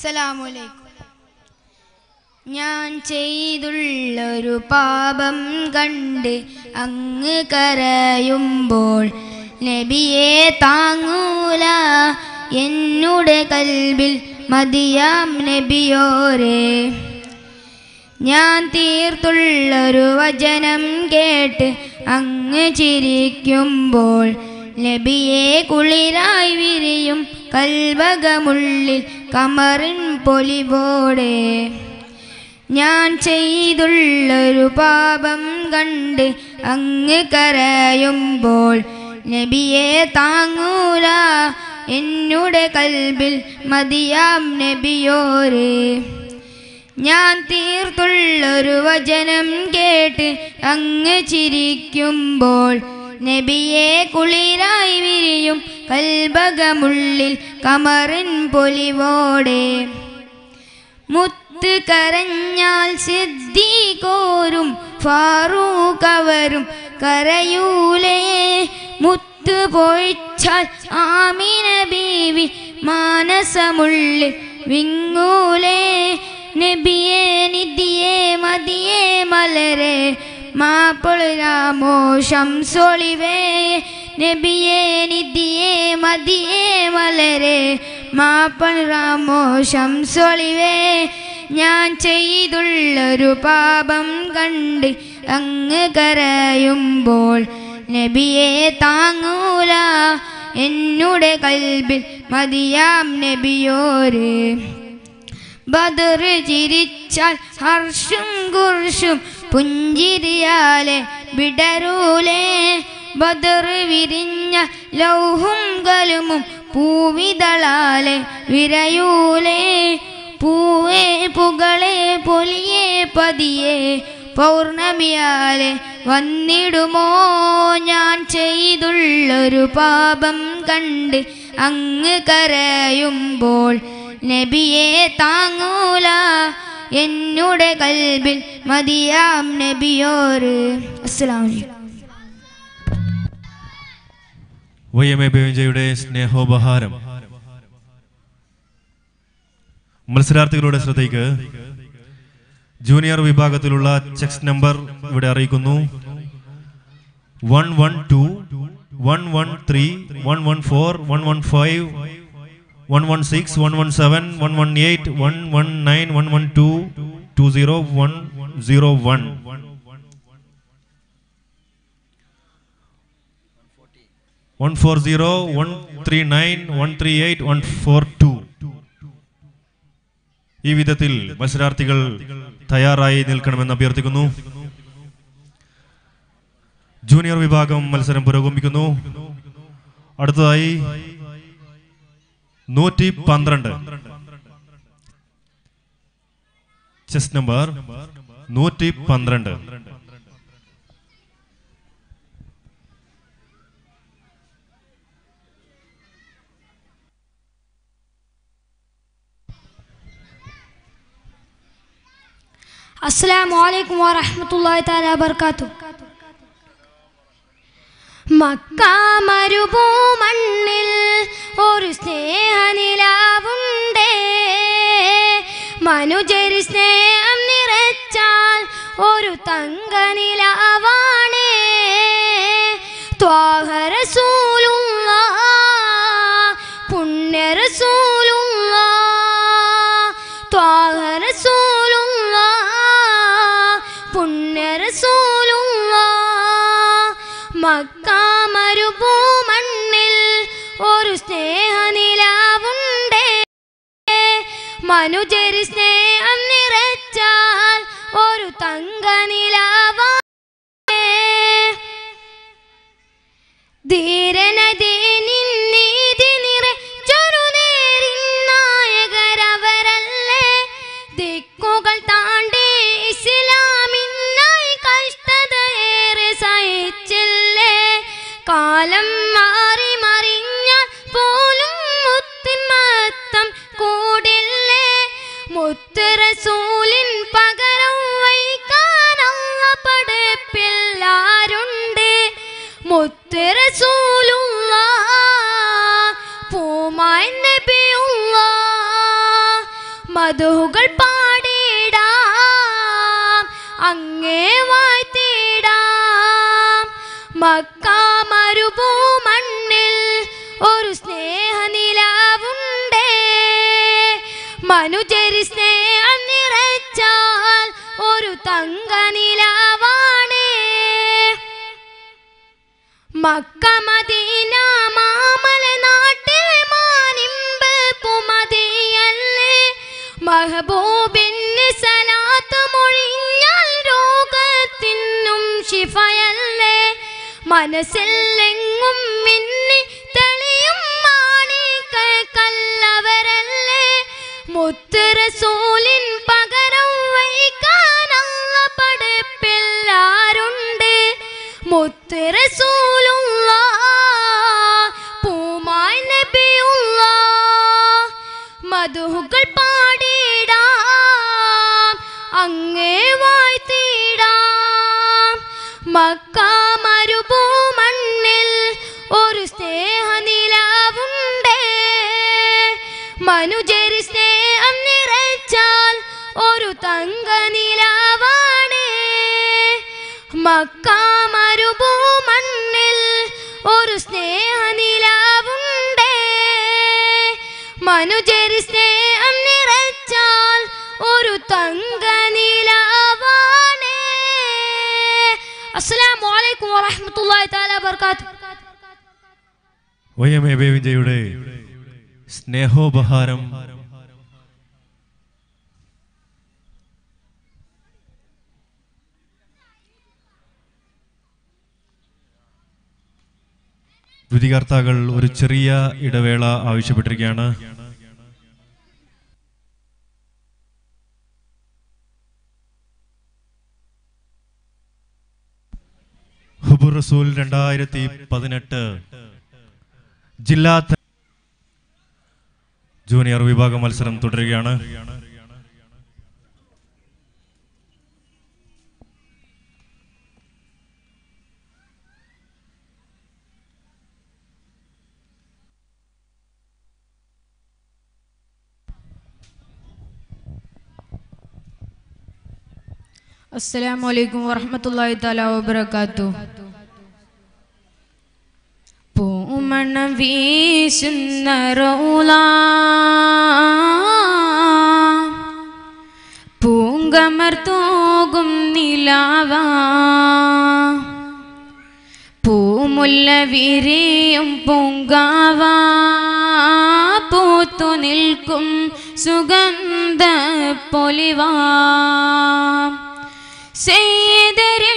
അസ്സലാമലൈക്കും ഞാൻ ചെയ്തുള്ളൊരു പാപം കണ്ട് അങ്ങ് കരയുമ്പോൾ നബിയെ താങ്ങൂല എന്നുടെ കൽബിൽ മതിയാം നബിയോരേ ഞാൻ തീർത്തുള്ളൊരു വചനം കേട്ട് അങ്ങ് ചിരിക്കുമ്പോൾ നബിയെ കുളിരായി വിരിയും കൽവകമുള്ളിൽ കമറിൻ പൊലിവോടെ ഞാൻ ചെയ്തുള്ളൊരു പാപം കണ്ട് അങ്ങ് കരയുമ്പോൾ നബിയെ താങ്ങൂല എന്നുടെ കൽബിൽ മതിയാം നബിയോരേ ഞാൻ തീർത്തുള്ളൊരു വചനം കേട്ട് അങ്ങ് ചിരിക്കുമ്പോൾ നബിയെ കുളിരായി വിരിയും കൽബകമുള്ളിൽ കമറിൻ പൊലിവോടെ മുത്ത് കരഞ്ഞാൽ സിദ്ധി കോരും ഫാറൂഖവരും കരയൂലേ മുത്ത് പൊഴിച്ചാൽ ആമിന ബീവി മാനസമുള്ളിൽ വിങ്ങൂലേ നബിയേ നിധിയേ മതിയേ മലരെ മാപ്പിളരാമോ ശംസൊളിവേ നബിയേ നിധിയേ മതിയേ മലരെ മാപ്പിളരാമോ ശംസൊളിവേ ഞാൻ ചെയ്തുള്ളൊരു പാപം കണ്ട് അങ്ങ് കരയുമ്പോൾ നബിയെ താങ്ങൂല എന്നുടെ കൽബിൽ മതിയാം നബിയോര് ബദർ ചിരിച്ചാൽ ഹർഷും കുർഷും പുഞ്ചിരിയാലെ വിടരൂലേ ബദർ വിരിഞ്ഞ ലൗഹും കലുമും പൂവിതളാലെ വിരയൂലേ പൂവേ പുകളെ പൊലിയേ പതിയെ പൗർണമിയാലെ വന്നിടുമോ ഞാൻ ചെയ്തുള്ളൊരു പാപം കണ്ട് അങ്ങ് കരയുമ്പോൾ നബിയെ താങ്ങൂല എന്നുടെ കൽബിൽ മതിയാം നബിയോര് അസ്സലാമു അലൈക്കും വൈ എം എ ബേവിഞ്ചയുടെ സ്നേഹോപഹാരം മത്സരാർത്ഥികളുടെ ശ്രദ്ധയ്ക്ക് ജൂനിയർ വിഭാഗത്തിലുള്ള ചെക്സ് നമ്പർ ഇവിടെ അറിയിക്കുന്നു one one two one one three one one four one one five one one six one one seven one one eight one one nine one one two two zero one zero one one four zero one three nine one three eight one four two ഈ വിധത്തിൽ മത്സരാർത്ഥികൾ തയ്യാറായി നിൽക്കണമെന്ന് അഭ്യർത്ഥിക്കുന്നു junior വിഭാഗം മത്സരം പുരോഗമിക്കുന്നു അടുത്തതായി നൂറ്റി പന്ത്രണ്ട് ചെസ് നമ്പർ നൂറ്റി പന്ത്രണ്ട് അസ്സലാമു അലൈക്കും വറഹ്മത്തുള്ളാഹി തആല വബറകാതുഹു മക്കാമരുഭൂ മണ്ണിൽ ഒരു സ്നേഹനിലാവുണ്ടേ മനുജരി സ്നേഹം നിറച്ചാൽ ഒരു തങ്ക നിലാവാണേ ത്വാഹരസൂലുള്ള പുണ്യരസൂലുള്ള ത്വാഹരസൂലുള്ള പുണ്യരസൂലുള്ള മക്കാമരുഭൂ മണ്ണിൽ ഒരു സ്നേഹനിലാവുണ്ടേ മനുജരി സ്നേഹം നിറച്ചാൽ ഒരു തങ്ക നിലാവാണേ ധീരനതേ നിന്നീതി നിറച്ചൊരു നേരിൻ നായകരവരല്ലേ ദിക്കുകൾ താണ്ടി ഇസ്ലാമിനായി കഷ്ടതയേറെ സഹിച്ചില്ലേ കാലം മാറി മറിഞ്ഞാൽ പോലും മുത്തിമത്തം കൂടില്ലേ മുത്ത് റസൂലിൻ പകരം വയ്ക്കാനുള്ള പടപ്പില്ലാരുണ്ട് മുത്ത് റസൂലുള്ള പൂമായി നബിയുള്ള മധുഹുകൾ പാടിടാം അങ്ങേ വാഴ്ത്തിടാം മക്ക മരുഭൂമണ്ണിൽ ഒരു സ്നേഹനിലാവുണ്ടേ മനുജരി സ്നേഹം നിറച്ചാൽ ഒരു തങ്ക നിലാവാണേ മക്ക മദീന മാമല നാട്ടിലെ മാനിമ്പ് പുമതിയല്ലേ മഹബൂബിന് സലാത്ത് മൊഴിഞ്ഞാൽ രോഗത്തിനും ശിഫയല്ലേ മനസ്സിലെങ്ങും മിന്നി തെളിയും മാണിക്ക കല്ലവരല്ലേ മുത്ത് റസൂലിൻ പകരം വയ്ക്കാനുള്ള പടപ്പില്ലാരുണ്ട് മുത്ത് റസൂലുള്ള പൂമായി നബിയുള്ള മധുഹുകൾ പാടിടാം അങ്ങേ വാഴ്ത്തിടാം മക്ക മരുഭൂമണ്ണിൽ ഒരു സ്നേഹനിലാവുണ്ടേ മനുജരി സ്നേഹം നിറച്ചാൽ ഒരു തങ്ക നിലാവാണേ മക്ക മരുഭൂമണ്ണിൽ ഒരു സ്നേഹനിലാവുണ്ടേ മനുജരി സ്നേഹം നിറച്ചാൽ ഒരു തങ്ക നിലാവാണേ അസ്സലാമു അലൈക്കും വറഹ്മത്തുള്ളാഹി തആല വബറകാതുഹു വൈ എം എ ബേവിജയുടെ സ്നേഹോപഹാരം ദ്വിതികർത്താക്കൾ ഒരു ചെറിയ ഇടവേള ആവശ്യപ്പെട്ടിരിക്കുകയാണ് ഹുബുർ റസൂൽ രണ്ടായിരത്തി പതിനെട്ട് ജില്ലാ ത- ജൂനിയർ വിഭാഗം മത്സരം തുടരുകയാണ് അസ്സലാമു അലൈക്കും വറഹ്മത്തുള്ളാഹി തആല വബറകാതുഹു പൂമണം വീശുന്ന റൗള പൂങ്കമർ തൂകും നിലാവ പൂമുല്ല വിരിയും പൂങ്കാവ പൂത്തു നിൽക്കും സുഗന്ധ പൊലിവാ സെയ്തരിൽ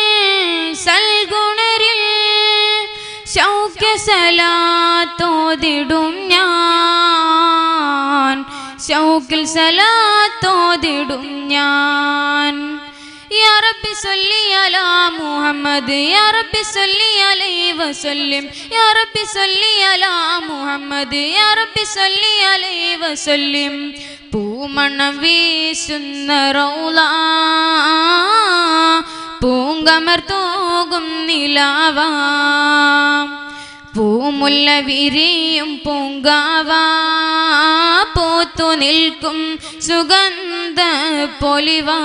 സൽഗുണരിൽ ശൗക്യ സലാത്തോതിടും ഞാൻ ശൗക്കിൽ സലാത്തോതിടും ഞാൻ യാ റബ്ബി സല്ലി അലാ മുഹമ്മദ് യാ റബ്ബി സല്ലി അലൈഹി വസല്ലം യാ റബ്ബി സല്ലി അലാ മുഹമ്മദ് യാ റബ്ബി സല്ലി അലൈഹി വസല്ലം പൂമണം വീശുന്ന റൗള പൂങ്കമർ തൂകും നിലാവാ പൂമുല്ല വിരിയും പൂങ്കാവാ പൂത്തു നിൽക്കും സുഗന്ധ പൊലിവാ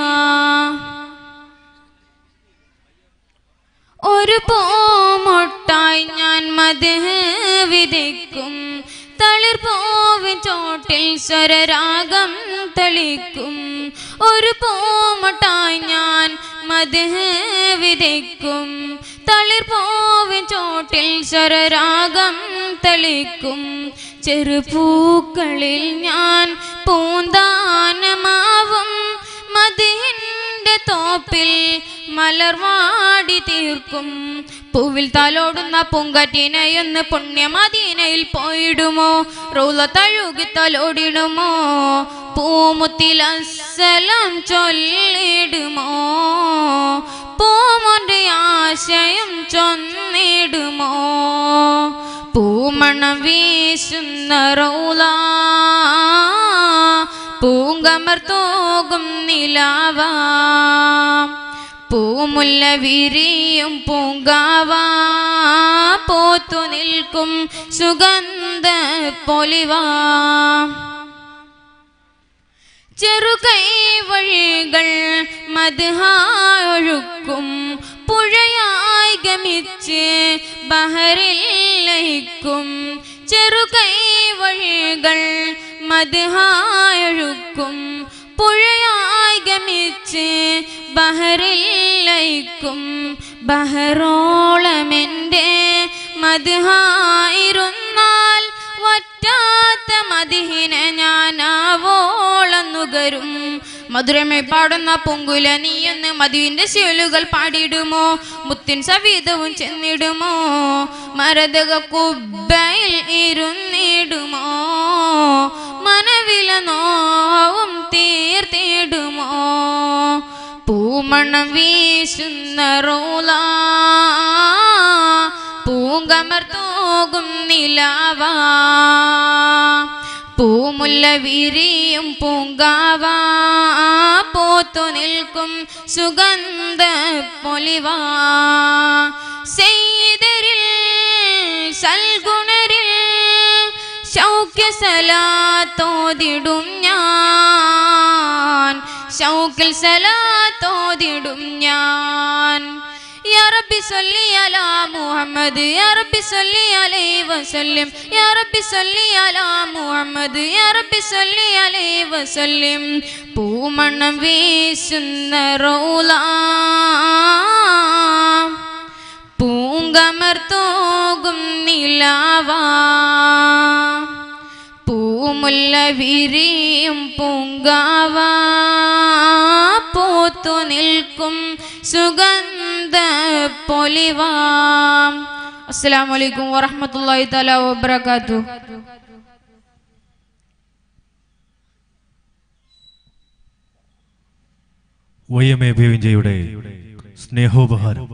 ഒരു പൂമൊട്ടായി ഞാൻ മത് വിതയ്ക്കും തളിർ പൂവിൻ ചോട്ടിൽ സ്വരരാഗം തളിക്കും ഒരു പൂമൊട്ടായി ഞാൻ മത് വിതയ്ക്കും തളിർ പൂവിൻ ചോട്ടിൽ സ്വരരാഗം തളിക്കും ചെറുപൂക്കളിൽ ഞാൻ പൂന്താനമാവും മതിഹിന്റെ തോപ്പിൽ മലർവാടി തീർക്കും പൂവിൽ തലോടുന്ന പൂങ്കാറ്റിനെയൊന്ന് പുണ്യമദീനയിൽ പോയിടുമോ റൗല തഴുകി തലോടിടുമോ പൂമുത്തിൽ അസ്സലം ചൊല്ലിടുമോ പൂമൊന്റെ ആശയം ചൊന്നിടുമോ പൂമണം വീശുന്ന റൗല പൂങ്കമർ തൂകും നിലാവാ പൂമുല്ല വിരിയും പൂങ്കാവാ പോത്തു നിൽക്കും സുഗന്ധ പൊലിവാ ചെറുകൈ വഴികൾ മദ്ഹായൊഴുക്കും പുഴയായി ഗമിച്ച് ബഹറിൽ ലയിക്കും ചെറുകൈ വഴികൾ മദ്ഹായൊഴുക്കും പുഴയായി ഗമിച്ച് ബഹറിൽ ലയിക്കും ബഹറോളമെൻ്റെ മദ്ഹായിരുന്നാൽ വറ്റാത്ത മതിഹിനെ ഞാനാവോളം നുകരും മധുരമേ പാടുന്ന പൊങ്കുല നീയെന്ന് മധുവിന്റെ ശീലുകൾ പാടിയിടുമോ മുത്തിൻ സവിധവും ചെന്നിടുമോ മരതക കുബ്ബയിൽ ഇരുന്നിടുമോ മനവില നോവും തീർത്തിടുമോ പൂമണം വീശുന്ന റോള പൂങ്കമർ തോകും നിലാവാ പൂമുല്ല വിരിയും പൂങ്കാവാ പോത്തു നിൽക്കും സുഗന്ധ പൊലിവാ സെയ്തരിൽ സൽഗുണരിൽ ശൗക്യ സലാത്തോതിടും ഞാൻ ശൗക്കിൽ സലാത്തോതിടും ഞാൻ يا ربي صلي على محمد يا ربي صلي عليه وسلم يا ربي صلي على محمد يا ربي صلي عليه وسلم പൂമണം വീശുന്ന റോള പൂങ്കമർ തോകും നിലാവാ പൂമുല്ല വിരിയും പൂങ്കാവാ പോത്തു നിൽക്കും സുഗന്ധ പൊലിവാം അസ്സലാമു അലൈക്കും വറഹ്മത്തുള്ളാഹി തആല വബറകാതുഹു വൈ എം എ ബേവിഞ്ചയുടെ സ്നേഹോപഹാരം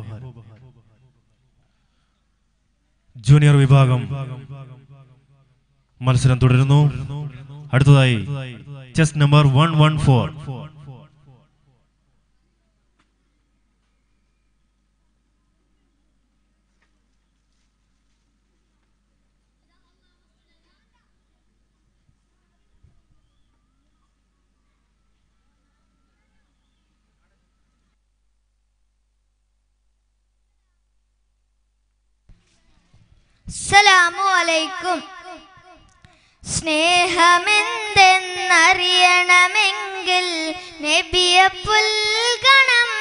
ജൂനിയർ വിഭാഗം മത്സരം തുടരുന്നു അടുത്തതായി chess number one one four അസ്സലാമു അലൈക്കും സ്നേഹമെന്തെന്നറിയണമെങ്കിൽ നബിയെ പുൽഗണം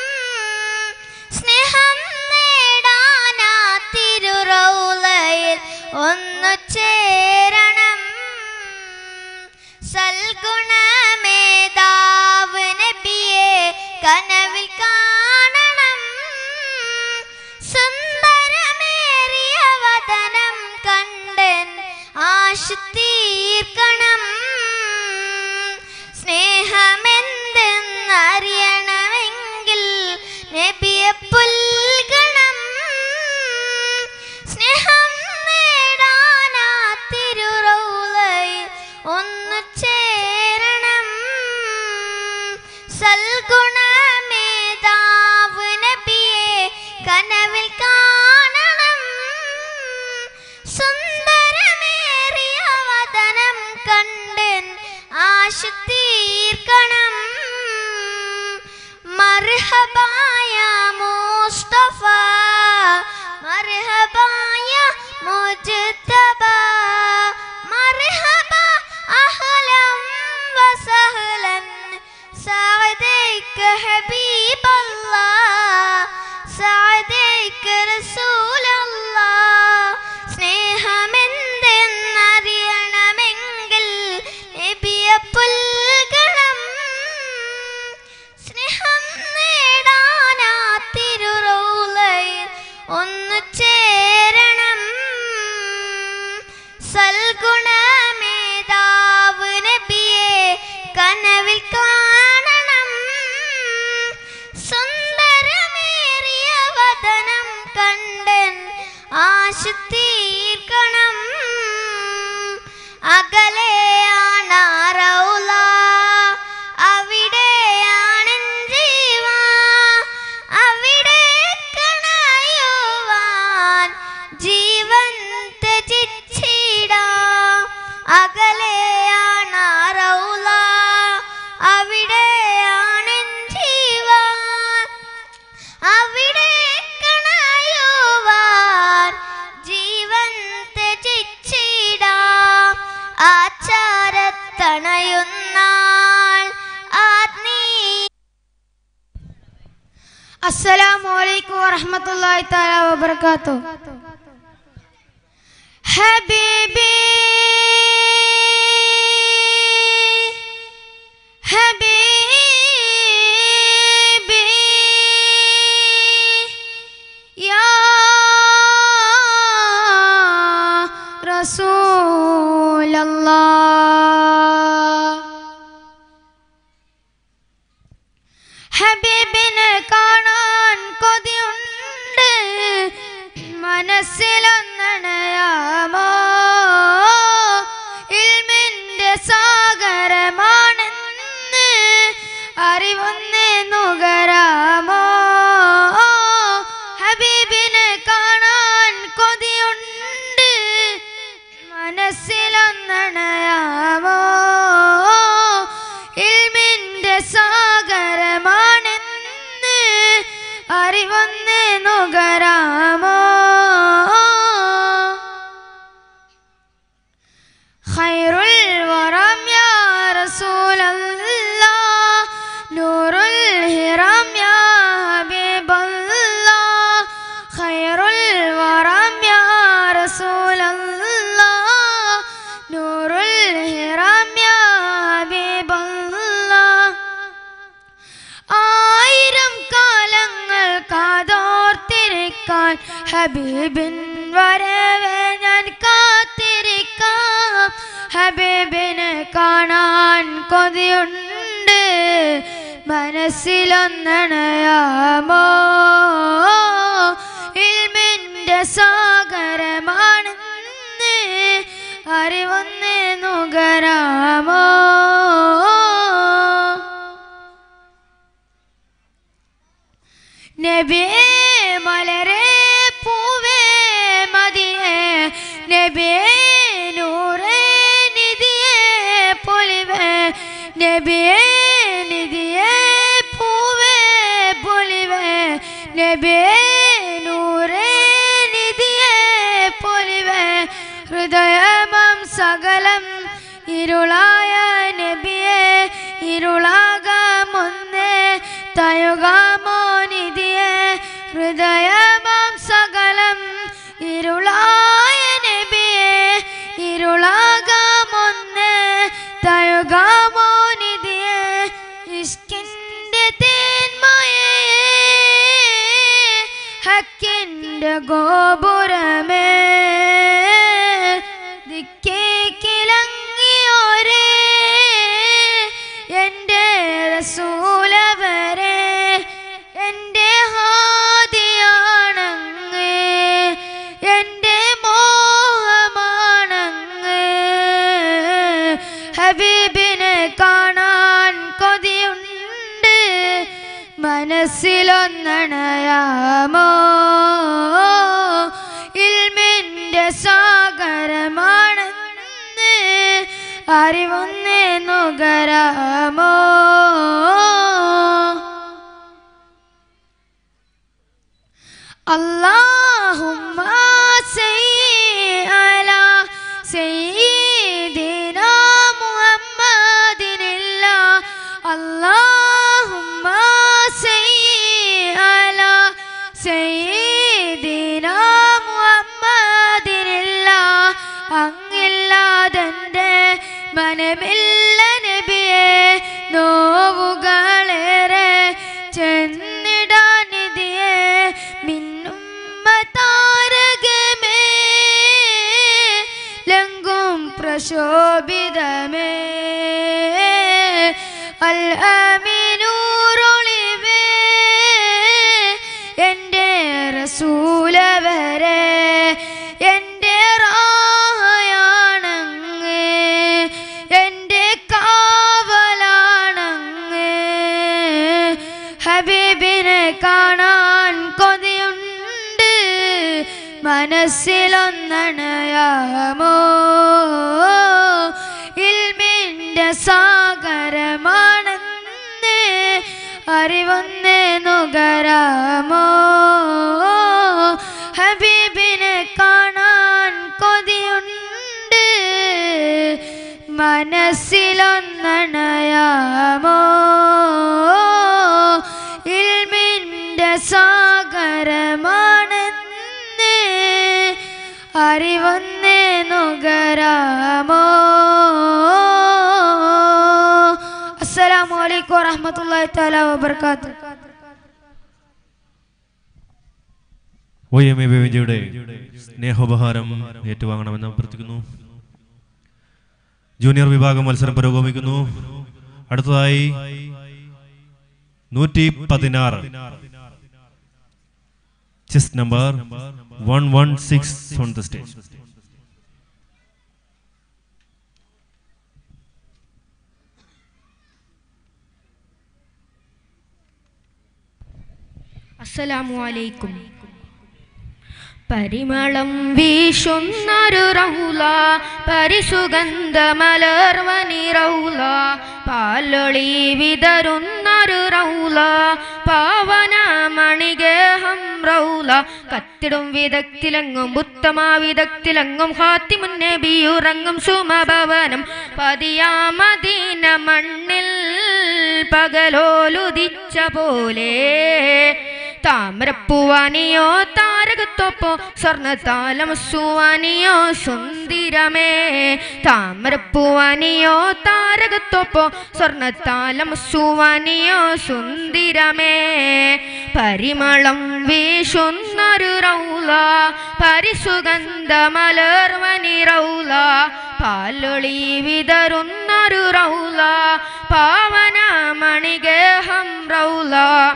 സ്നേഹം നേടാനാ തിരുറൗലയിൽ ഒന്നു ചേരണം സൽഗുണമേധാവ് നബിയെ കനവിൽ കാണണം സുന്ദരമേറിയ വദനം കണ്ടൻ ആശ തീർക്കണം സ്നേഹമെന്തെന്നറിയണമെങ്കിൽ നബിയെ പുൽഗണം സ്നേഹം നേടാനാ തിരുറൗലയിൽ ഒന്നു ചേരണം സൽഗുണമേധാവ് നബിയെ കനവിൽ കാണണം സുന്ദരമേറിയ വദനം കണ്ടൻ ആശ തീർക്കണം മർഹബായ മുസ്തഫ മർഹബായ മുജ്തബ മർഹബ അഹ്ലം വസഹ്ലൻ سعديك حبيب الله سعديك رسول الله സ്നേഹമെന്തെന്നറിയണമെങ്കിൽ നബിയെ പുൽഗണം സ്നേഹം നേടാനാ തിരുറൗലയിൽ ഒന്നു ചേരണം സൽഗുണമേധാവ് നബിയെ കനവിൽ കാണണം സുന്ദരമേറിയ വദനം കണ്ടൻ ആശ തീർക്കണം അകലെയാണ് റൗല അവിടെയാണ് ജീവ അവിടെ കണയുവാൻ ജീവൻ ത്യജിച്ചിടാം അകലെയാണ് റൗല السلام عليكم ورحمة الله تعالى وبركاته حبيبي حبيبي يا رسول الله ഹബീബിനെ കാണാൻ കൊതിയുണ്ട് മനസ്സിലൊന്നണയാമോ ഇൽമിന്റെ സാഗരമാണെന്ന് അറിവൊന്ന് നുകരാമോ ഹബീബിനെ കാണാൻ കൊതിയുണ്ട് മനസ്സിലൊന്നണയാമോ ഇൽമിന്റെ സാഗരമാണെന്ന് അറിവൊന്ന് നുകരാമോ ഖൈറുൽ വറം യാ റസൂലല്ലാഹ് നൂറുൽ ഹിറം യാ ഹബീബല്ലാഹ് ഖൈറുൽ വറം യാ റസൂലല്ലാഹ് നൂറുൽ ഹിറം യാ ഹബീബല്ലാഹ് ആയിരം കാലങ്ങൾ കാതോർത്തിരിക്കാൻ ഹബീബിൻ വരവെ ഞാൻ കാത്തിരിക്കാം ഹബീബിനെ കാണാൻ കൊതിയുണ്ട് മനസ്സിലൊന്നണയാമോ ഇൽമിന്റെ സാഗരമാണെന്ന് അറിവൊന്ന് നുകരാമോ നബിയേ മലരെ പൂവേ മതിയേ നബിയേ നൂറേ നിധിയേ പൊലിവേ നബിയേ നിധിയേ പൂവേ പൊലിവേ നബിയേ നൂറേ നിധിയേ പൊലിവേ ഹൃദയമം സകലം ഇരുളായ നബിയെ ഇരുളാകാമൊന്നേ തയുകാമോ നിധിയെ ഹൃദയമം സകലം ഇരുളായ നബിയെ ഇരുളാകാമൊന്നേ തയുകാമോ നിധിയെ ഇഷ്കിൻ്റെ തേന്മയേ ഹക്കിൻ്റെ ഗോപുരമേ ദിക്കേക്കിലങ്ങിയോരേ എൻ്റെ റസൂലവരെ എൻ്റെ ഹാദിയാണങ്ങ് എൻ്റെ മോഹമാണങ്ങ് ഹബീബിനെ കാണാൻ കൊതിയുണ്ട് മനസ്സിലൊന്നണയാമോ ഇൽമിൻ്റെ സാഗരമാണെന്ന് അറിവൊന്ന് നുകരാമോ اللهم صل على سيدنا محمد الله اللهم صل على سيدنا محمد الله അങ്ങില്ലാതെൻ്റെ മനമില്ല നബിയെ നോവുകളേറെ ചെന്നിടാനിതിയെ മിന്നുമ്മ താരകമേ ലങ്കും പ്രശോഭിതമേ അൽ അമീനൂറൊളിവേ എൻ്റെ റസൂലവരെ എൻ്റെ റാഹയാണങ്ങ് എൻ്റെ കാവലാണങ്ങ് ഹബീബിനെ കാണാൻ കൊതിയുണ്ട് മനസ്സിലൊന്നണയാമോ ഇൽമിൻ്റെ സാഗരമാണെന്ന് അറിവൊന്ന് നുകരാമോ ഹബീബിനെ കാണാൻ കൊതിയുണ്ട് മനസ്സിലൊന്നണയാമോ ഇൽമിൻ്റെ സാ അറിവൊന്നേ നുകരാമോ അസ്സലാമു അലൈക്കും വറഹ്മത്തുള്ളാഹി തആല വബറകാതുഹു ഒ എം എ ബേബിജിയുടെ സ്നേഹോപഹാരം ഏറ്റുവാങ്ങണമെന്ന് അഭ്യർത്ഥിക്കുന്നു ജൂനിയർ വിഭാഗം മത്സരം പുരോഗമിക്കുന്നു അടുത്തതായി നൂറ്റി പതിനാറ് chest number one one six on the stage അസ്സലാമു അലൈക്കും പരിമളം വീശുന്നൊരു റൗല പരിസുഗന്ധ മലർവനി റൗല പാലൊളി വിതറുന്നൊരു റൗല പാവന മണിഗേഹം റൗല കത്തിടും വിദഗ്ധിലെങ്ങും ഉത്തമാ വിദഗ്ധിലെങ്ങും ഹാത്തിമുന്നെ ബിയുറങ്ങും സുമഭവനം പതിയാമദീന മണ്ണിൽ പകലോലുദിച്ച പോലെ താമരപ്പൂവാനിയോ താരകത്തോപ്പോ സ്വർണത്താലമസുവാനിയോ സുന്ദിരമേ താമരപ്പൂവാനിയോ താരകത്തോപ്പോ സ്വർണത്താലമസുവാനിയോ സുന്ദിരമേ പരിമളം വീശുന്നൊരു റൗല പരിസുഗന്ധ മലർവനി റൗല പാലൊളി വിതറുന്നൊരു റൗല പാവന മണിഗേഹം റൗല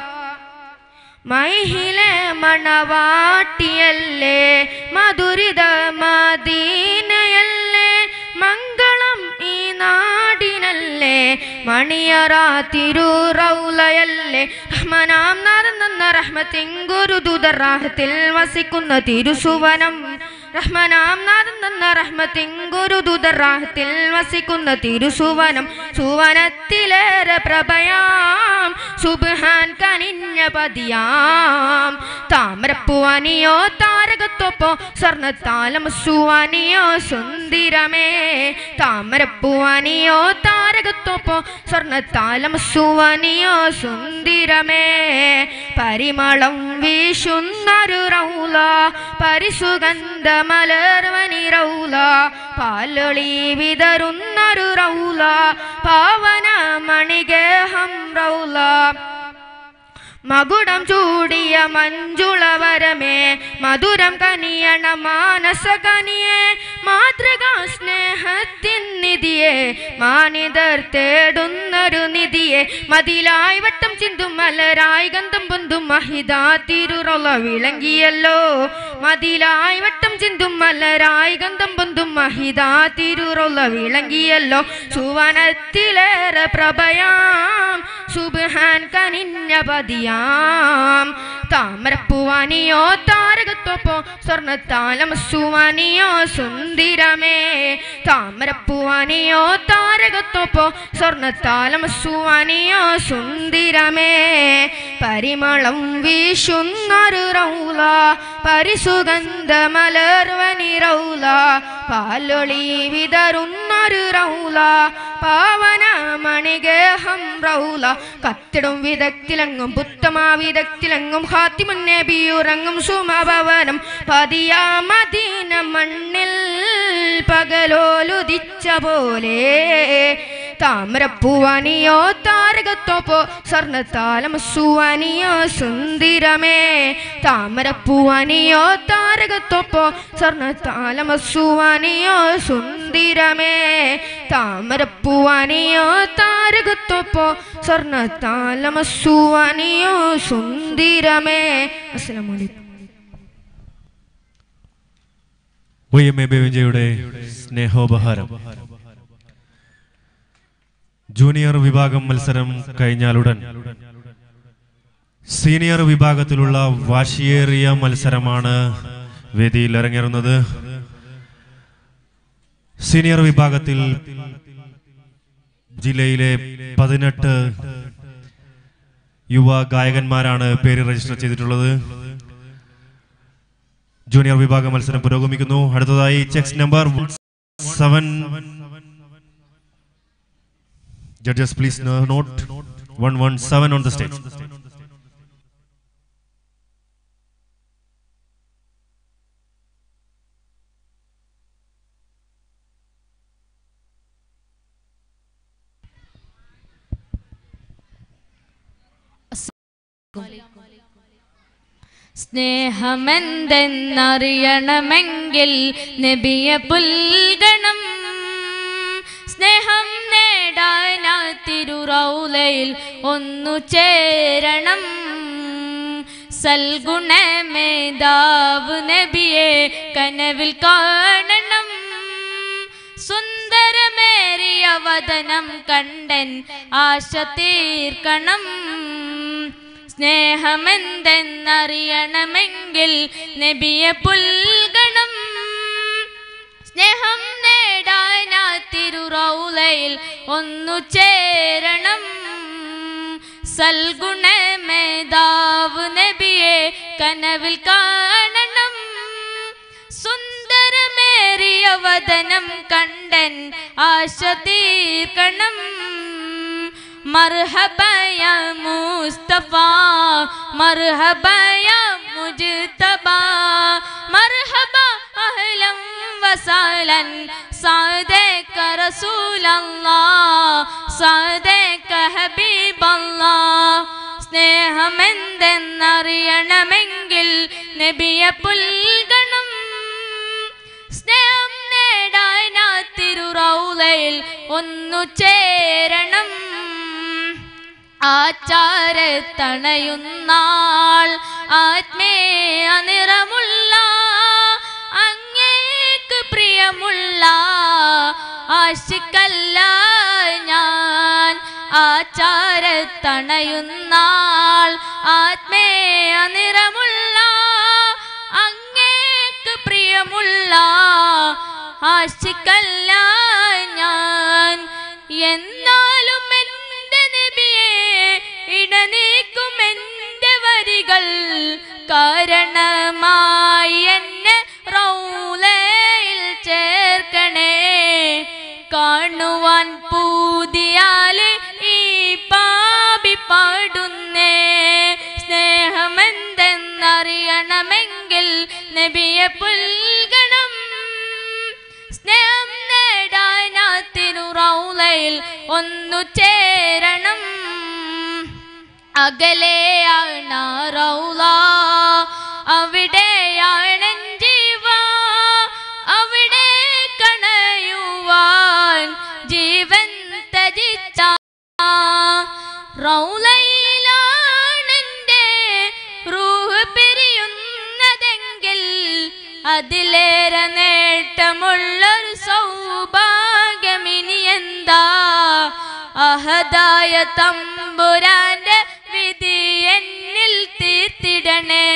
മൈഹിലെ മണവാട്ടിയല്ലേ മധുരിത മദീനയല്ലേ മംഗളം ഈ നാടിനല്ലേ മണിയറ തിരുറൗലയല്ലേ റഹ്മനാം നാദം തന്ന റഹ്മത്തിൻ ഗുരുദുതറാഹത്തിൽ വസിക്കുന്ന തിരുസുവനം റഹ്മനാം നാദം തന്ന റഹ്മത്തിൻ ഗുരുദുതറാഹത്തിൽ വസിക്കുന്ന തിരുസുവനം സുവനത്തിലേറെ പ്രഭയാം സുബ്ഹാൻ കനിഞ്ഞ പതിയാം താമരപ്പൂവാനിയോ താരകത്തൊപ്പോ സ്വർണത്താലമസുവാനിയോ സുന്ദിരമേ താമരപ്പൂവാനിയോ താരകത്തൊപ്പോ സ്വർണത്താലമസുവാനിയോ സുന്ദിരമേ പരിമളം വീശുന്നൊരു റൗല പരിസുഗന്ധ മലർവനി റൗല പാലൊളി വിതറുന്നൊരു റൗല പാവന മണിഗേഹം റൗല മകുടം ചൂടിയ മഞ്ജുളവരമേ മധുരം കനിയണ മാനസ കനിയെ മാതൃകാ സ്നേഹത്തിൻ നിധിയെ മാനിതർ തേടുന്നൊരു നിധിയെ മതിലായി വട്ടം ചിന്തും മലരായി ഗന്ധം പൊന്തും മഹിതാ തിരുറൊള വിളങ്ങിയല്ലോ മതിലായി വട്ടം ചിന്തും മലരായി ഗന്ധം പൊന്തും മഹിതാ തിരുറൊള വിളങ്ങിയല്ലോ സുവനത്തിലേറെ പ്രഭയാം സുബ്ഹാൻ കനിഞ്ഞ പതിയാം താമരപ്പൂവാനിയോ താരകത്വപ്പോ സ്വർണത്താലം സുവാനിയോ സുന്ദിരമേ താമരപ്പൂവാനിയോ താരകത്വപ്പോ സ്വർണത്താലം സുവാനിയോ സുന്ദിരമേ പരിമളം വീശുന്നൊരു റൗല പരിസുഗന്ധ മലർവനി റൗല പാലൊളി വിതറുന്നൊരു റൗല പാവന മണിഗേഹം റൗല കത്തിടും വിദഗ്ധിലെങ്ങും പുത്തമാ വിദഗ്ധിലെങ്ങും ഹാത്തിമുന്നേ ബിയുറങ്ങും സുമഭവനം പതിയാ മദീന മണ്ണിൽ പകലോലുദിച്ച പോലെ താമരപ്പൂവാനിയോ താരകത്തോപ്പോ സ്വർണത്താലമസുവാനിയോ സുന്ദിരമേ താമരപ്പൂവാനിയോ താരകത്തോപ്പോ സ്വർണത്താലമസുവാനിയോ സുന്ദിരമേ താമരപ്പൂവാനിയോ താരകത്തോപ്പോ സ്വർണത്താലമസുവാനിയോ സുന്ദിരമേ അസ്സലാമു അലൈക്കും ഒ എം എ ബേബിജിയുടെ സ്നേഹോപഹാരം ജൂനിയർ വിഭാഗം മത്സരം കഴിഞ്ഞാലുടൻ സീനിയർ വിഭാഗത്തിലുള്ള വാശിയേറിയ മത്സരമാണ് വേദിയിൽ ഇറങ്ങിയിരുന്നത് സീനിയർ വിഭാഗത്തിൽ ജില്ലയിലെ പതിനെട്ട് യുവ ഗായകന്മാരാണ് പേര് രജിസ്റ്റർ ചെയ്തിട്ടുള്ളത് ജൂനിയർ വിഭാഗ മത്സരം പുരോഗമിക്കുന്നു അടുത്തതായി ചെക്സ് number seven judges please note one one seven on the stage സ്നേഹമെന്തെന്നറിയണമെങ്കിൽ നബിയെ പുൽഗണം സ്നേഹം നേടാനാ തിരുറൗലയിൽ ഒന്നു ചേരണം സൽഗുണമേധാവ് നബിയെ കനവിൽ കാണണം സുന്ദരമേറിയ വദനം കണ്ടൻ ആശ തീർക്കണം സ്നേഹമെന്തെന്നറിയണമെങ്കിൽ നബിയെ പുൽഗണം സ്നേഹം നേടാനാ തിരുറൗലയിൽ ഒന്നു ചേരണം സൽഗുണമേധാവ് നബിയെ കനവിൽ കാണണം സുന്ദരമേറിയ വദനം കണ്ടൻ ആശ തീർക്കണം മർഹബയ മുസ്തഫ മർഹബയ മുജ്തബ മർഹബ അഹ്ലം വസലൻ സാദക റസൂലല്ലാഹ് സാദക ഹബീബല്ലാഹ് സ്നേഹമെന്തെന്നറിയണമെങ്കിൽ നബിയെ പുൽഗണം സ്നേഹം നേടാനാ തിരുറൗലയിൽ ഒന്നു ചേരണം ആചാരത്തണയുന്നാൾ ആത്മേയ നിറമുള്ള അങ്ങേക്ക് പ്രിയമുള്ള ആശിക്കല്ല ഞാൻ ആചാരത്തണയുന്നാൾ ആത്മേയ നിറമുള്ള അങ്ങേക്ക് പ്രിയമുള്ള ആശിക്കല്ല ഞാൻ എന്നാലും എൻ്റെ നബിയെ ഇടനീക്കും എൻ്റെ വരികൾ കാരണമായി എന്നെ റൗലയിൽ ചേർക്കണേ കാണുവാൻ പൂതിയാല് ഈ പാപി പാടുന്നേ സ്നേഹമെന്തെന്നറിയണമെങ്കിൽ നബിയെ പുൽഗണം സ്നേഹം നേടാനാ തിരുറൗലയിൽ ഒന്നു ചേരണം അകലെയാണ് റൗല അവിടെയാണ് ജീവ അവിടെ കണയുവാൻ ജീവൻ തജിച്ച റൗലയിലാണെൻ്റെ റൂഹ് പിരിയുന്നതെങ്കിൽ അതിലേറെ നേട്ടമുള്ളൊരു സൗഭാഗ്യമിനി എന്താ അഹദായ തമ്പുരാന്റെ വിധി എന്നിൽ തീർത്തിടണേ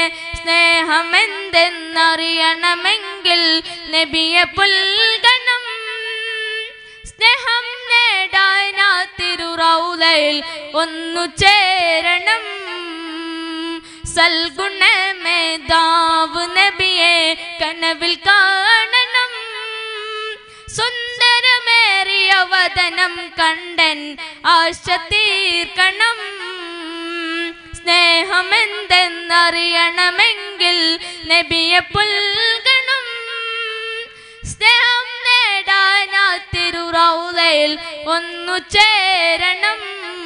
സ്നേഹമെന്തെന്നറിയണമെങ്കിൽ നബിയെ പുൽഗണം സ്നേഹം നേടാനാ തിരുറൗലയിൽ ഒന്നു ചേരണം സൽഗുണമേധാവ് നബിയെ കനവിൽ കാണണം സുന്ദരമേറിയ വദനം കണ്ടൻ ആശ തീർക്കണം സ്നേഹമെന്തെന്നറിയണമെങ്കിൽ നബിയെ പുൽഗണം സ്നേഹം നേടാനാ തിരുറൗലയിൽ ഒന്നു ചേരണം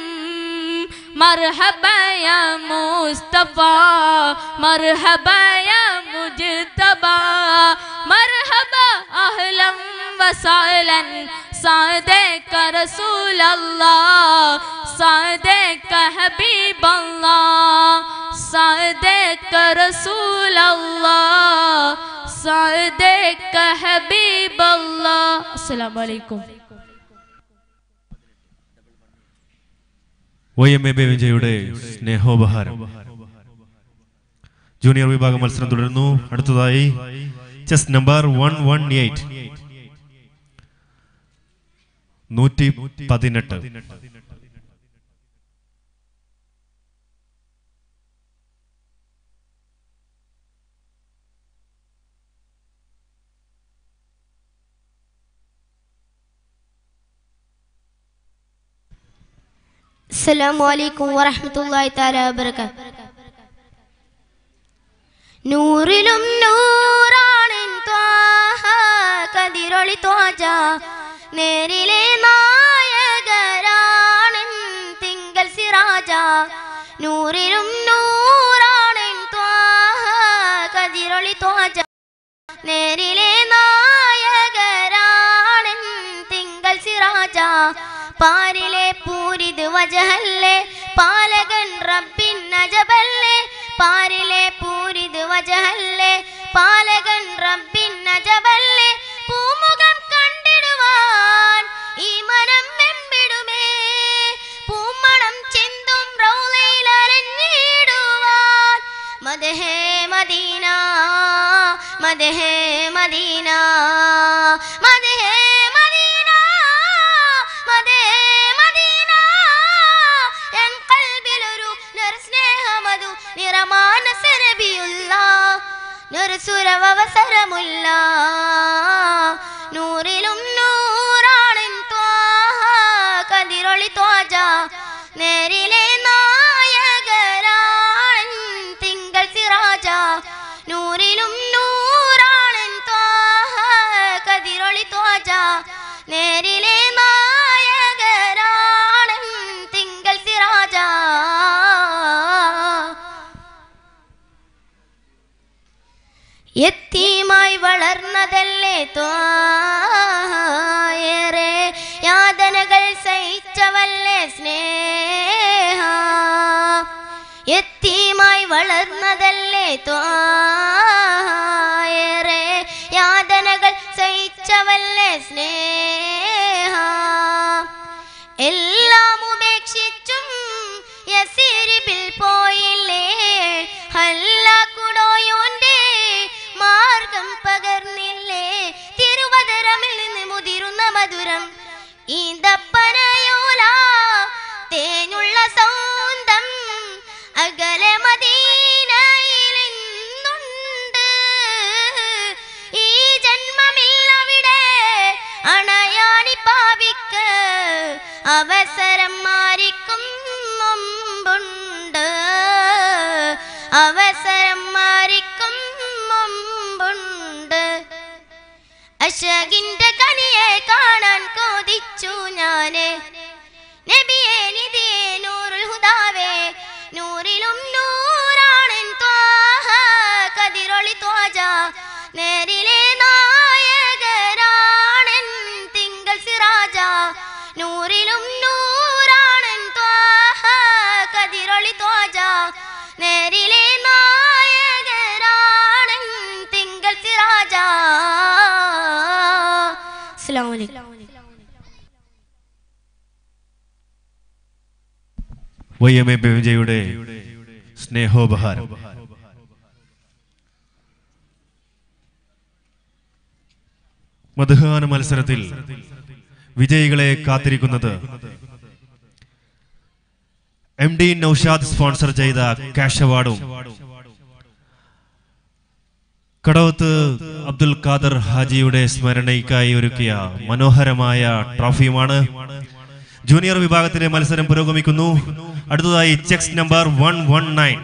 മർഹബയ മുസ്തഫ മർഹബയ മുജ്തബ മർഹബ അഹ്ലം വസലൻ സാദക റസൂലല്ലാഹ് സാദക ഹബീബല്ലാഹ് സാദക റസൂലല്ലാഹ് സാദക ഹബീബല്ലാഹ് അസ്സലാമു അലൈക്കും ഒ എം എ ബി വിജയുടെ സ്നേഹോപഹാരം ജൂനിയർ വിഭാഗം മത്സരം തുടരുന്നു അടുത്തതായി chess number one one eight നൂറ്റി പതിനെട്ട് السلام عليكم ورحمة الله تعالى وبركاته നൂറിലും നൂറാണിൻ ത്വാഹ കതിരൊളി ത്വാജ നേരിലെ നായകരാണിൻ തിങ്കൽ സിറാജ നൂറിലും ത്വാജ നേരിലെ നായകരാണൻ തിങ്കൾ സിറാജ പാരിലെ പൂരിത് വജഹല്ലേ പാലകൻ റബ്ബിൻ നജബല്ലേ പാരിലെ പൂരിത് വജഹല്ലേ പാലകൻ റബ്ബിൻ നജബല്ലേ പൂമുഖം കണ്ടിടുവാൻ ഈ മനം വെമ്പിടുമേ പൂമണം ചിന്തും റൗലയിൽ അരഞ്ഞിടുവാൻ മദഹേ മദീന മദഹേ മദീന മദഹേ മദീന മദഹേ മദീന എൻ കൽബിലൊരു നിർസ്നേഹമതു നിറമാനസ നബിയുള്ള നിർസുരവസരമുള്ള നൂറിലും നൂറാണിൻ ത്വാഹ കതിരൊളി ത്വാജ നേരിലെ നായകരാണൻ തിങ്കൾ സിറാജ നൂറിലും നൂറാണൻ ത്വാഹ കതിരൊളി ത്വാജ നേരിലെ നായകരാണൻ തിങ്കൾ സിറാജ എത്തിയുമായി വളർന്നതല്ലേ ത്വായേറെ യാതനകൾ സഹിച്ചവല്ലേ സ്നേഹ എത്തിയുമായി വളർന്നതല്ലേ ത്വായേറെ യാതനകൾ സഹിച്ചവല്ലേ സ്നേഹ എല്ലാം ഉപേക്ഷിച്ചും യസീരിബിൽ പോയില്ലേ ഹല്ലാക്കുടോയോന്റെ മാർഗം പകർന്നില്ലേ തിരുവതരമിൽ നിന്ന് മുതിരുന്ന മധുരം ഈന്തപ്പനയോല തേനുള്ള സൗന്ദം അകലെ മദീനയിലെന്നുണ്ട് ഈ ജന്മമിൽ അവിടെ അണയാണി പാവിക്ക് അവസരം മാറിക്കും മുമ്പുണ്ട് അവസരം മാറിക്കും മുമ്പുണ്ട് അശകിന്റെ കനിയെ കാണാൻ കൊതിച്ചു ഞാന് നബിയെ നിധിയെ നൂറുൽ ഹുദാവേ നൂറിലും നൂറാണിൻ ത്വാഹ കതിരൊളി ത്വാജ നേരിലെ നായകരാണൻ തിങ്കൾ സിറാജ നൂറിലും നൂറാണൻ ത്വാഹ കതിരൊളി ത്വാജ നേരിലെ നായകരാണൻ തിങ്കൾ സിറാജ അസ്സലാമു അലൈക്കും വൈ എം എ വിജയുടെ സ്നേഹോപഹാരം മധുഹാന മത്സരത്തിൽ വിജയികളെ കാത്തിരിക്കുന്നത് എം ഡി നൌഷാദ് സ്പോൺസർ ചെയ്ത ക്യാഷ് അവാർഡും കടവത്ത് അബ്ദുൽ ഖാദർ ഹാജിയുടെ സ്മരണയ്ക്കായി ഒരുക്കിയ മനോഹരമായ ട്രോഫിയുമാണ് ജൂനിയർ വിഭാഗത്തിലെ മത്സരം പുരോഗമിക്കുന്നു അടുത്തതായി ചെക്സ് നമ്പർ വൺ വൺ നയൻ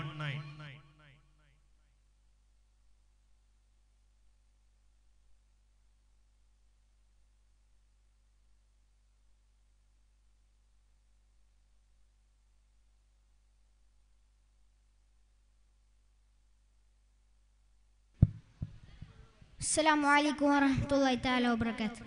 السلام عليكم ورحمة الله تعالى وبركاته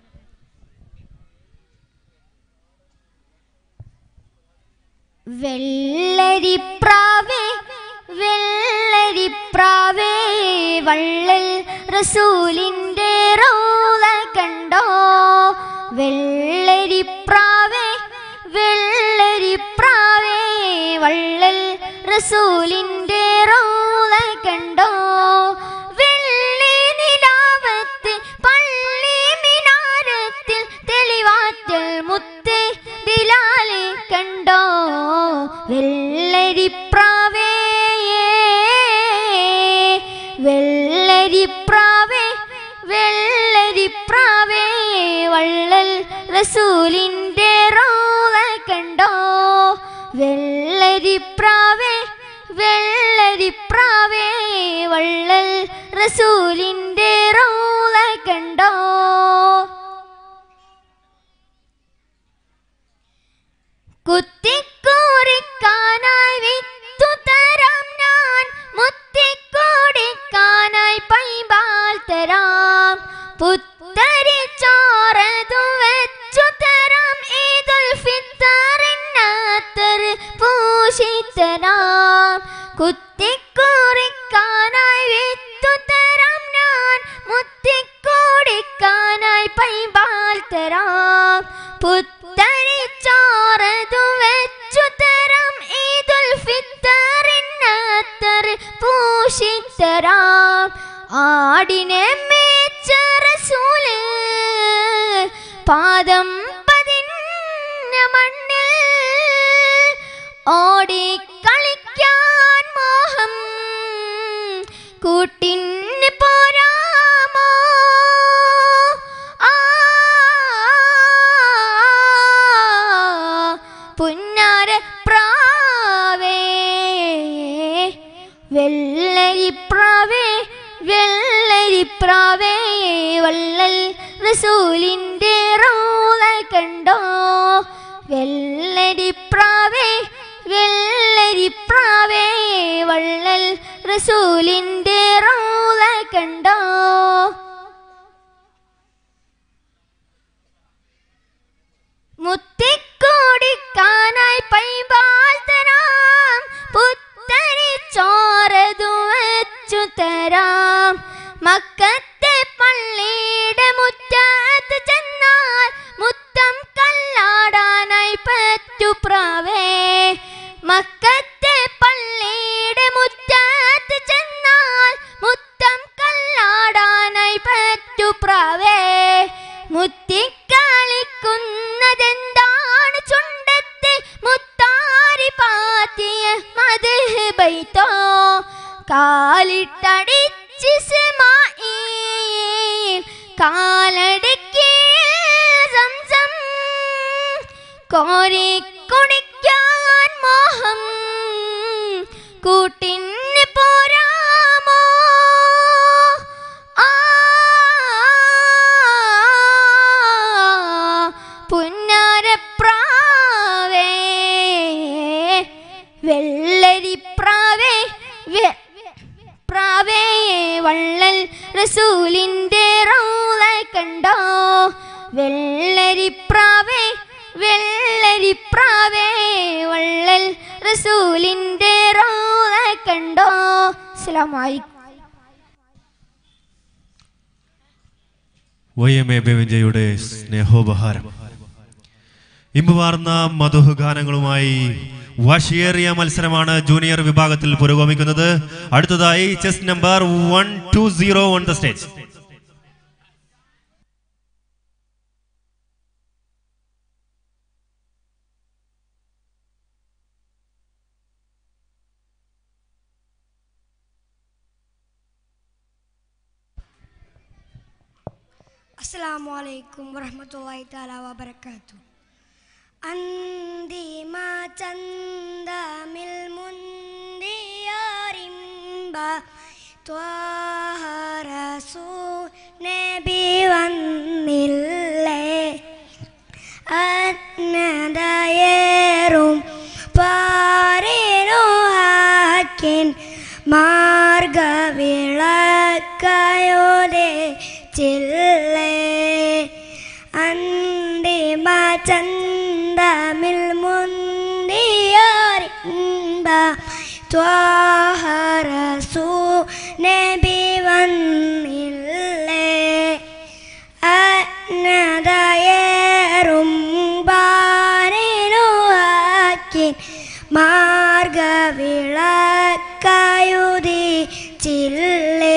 വെള്ളരിപ്രാവേ വെള്ളരിപ്രാവേ വള്ളൽ റസൂലിൻ്റെ റോള കണ്ടോ വെള്ളരിപ്രാവേ വെള്ളരിപ്രാവേ വള്ളൽ റസൂലിൻ്റെ റോള കണ്ടോ വെള്ളി നിലാവത്ത് പള്ളി മിനാരത്തിൽ തെളിവാറ്റൽ മുത്ത് ബിലാലെ കണ്ടോ വെള്ളരിപ്രാവേ വെള്ളരിപ്രാവേ വെള്ളരിപ്രാവേ വള്ളൽ റസൂലിൻ്റെ റോള കണ്ടോ വെള്ളരിപ്രാവേ വെള്ളരിപ്രാവേ വള്ളൽ റസൂലിൻ്റെ റോള കണ്ടോ കുത്തിക്കൂറിക്കാനായി വിത്തു തരാം ഞാൻ മുത്തിക്കൂടിക്കാനായി തരാം പുത്തരി ചോറതു വെച്ചു തരാം ഈദുൽ ഫിത്തറിനത്തർ പൂശിത്തരാം കുത്തിക്കുറിക്കാനായി വിത്തു തരാം ഞാൻ മുത്തിക്കൂടിക്കാനായി പൈമ്പാൽ തരാം പുത്തരി ചോറതു വെച്ചു തരാം ഈദുൽ ഫിത്തറിനത്തർ പൂശിത്തരാം ആടിനെ മേച്ച റസൂല് പാദം പതിഞ്ഞ മണ്ണിൽ ഓടി കളിക്കാൻ മോഹം കൂട്ടിന് പോരാമോ ആ പുന്നാര പ്രാവേ വെള്ളരിപ്രാവേ വെള്ളരിപ്രാവേ വള്ളൽ റസൂലിൻ്റെ റോള കണ്ടോ വെള്ളരിപ്രാവേ വെള്ളരിപ്രാവേ വള്ളൽ റസൂലിൻ്റെ റോള കണ്ടോ മുത്തിക്കൂടിക്കാനായി പൈമ്പാൽ തരാം പുത്തരി ചോറതു വെച്ചു തരാം മക്കത്തെ പള്ളിയുടെ മുറ്റത്ത് ചെന്നാൽ മുത്തം കല്ലാടാനായി പറ്റു പ്രാവേ മക്കത്തെ പള്ളിയുടെ മുറ്റത്ത് ചെന്നാൽ മുത്തം കല്ലാടാനായി പറ്റു പ്രാവേ മുത്തിക്കളിക്കുന്നതെന്താണ് ചുണ്ടത്തെ മുത്താരി പാത്തിയ മത് ബൈത്തോ കാലിട്ടടിച്ച് ഇസ്മായിൽ കാലടിക്ക് സംസം കോരി കുടിക്കാൻ മോഹം കൂട്ടിന് പോരാമോ ആ പുന്നാരപ്രാവേ വെള്ളരിപ്രാവേ വെ- പ്രാവേ വള്ളൽ റസൂലിൻ്റെ റൗള കണ്ടോ വെള്ളരിപ്രാവേ വെള്ളരിപ്രാവേ വള്ളൽ റസൂലിൻ്റെ റൗള കണ്ടോ അസ്സലാമു അലൈക്കും വൈ എം എ ബെവിഞ്ചയുടെ സ്നേഹോപഹാരം ഇമ്പുവാർന്ന മധുഹ ഗാനങ്ങളുമായി വാശിയേറിയ മത്സരമാണ് ജൂനിയർ വിഭാഗത്തിൽ പുരോഗമിക്കുന്നത് അടുത്തതായി chess number one two zero on the stage അസ്സലാമു അലൈക്കും വറഹ്മത്തുള്ളാഹി തആല വബറകാത്തു അന്തിമ ചന്ദമിൽ മുന്തിയാരിമ്പ ത്വാഹറസൂ നബി വന്നില്ലേ അജ്ഞതയേറും പാറിനു ഹാക്കിൻ മാർഗവിളക്കയോടെ ചില്ലേ അന്തിമ ചന്തമിൽ മുന്തിയാരിമ്പ ത്വാഹറസൂ നബി വന്നില്ലേ അജ്ഞതയേറും ബാരിനു ആക്കി മാർഗവിളക്കയുതിച്ചില്ലേ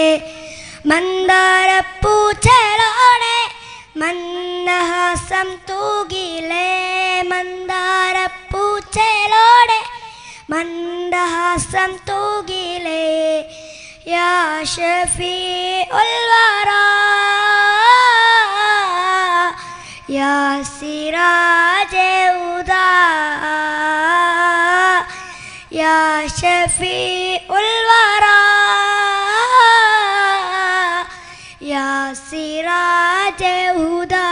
മന്ദാരപ്പൂച്ചലോടെ മന്ദഹാസം തൂകിലേ മന്ദാരപ്പൂച്ചലോടെ മന്ദഹാസം തൂകിലേ യാ ഷഫീ ഉൽവറാ യാ സിറാജ് ഉദാ യാ ഷഫീ ഉൽവറാ യാ സിറാജ് ഉദാ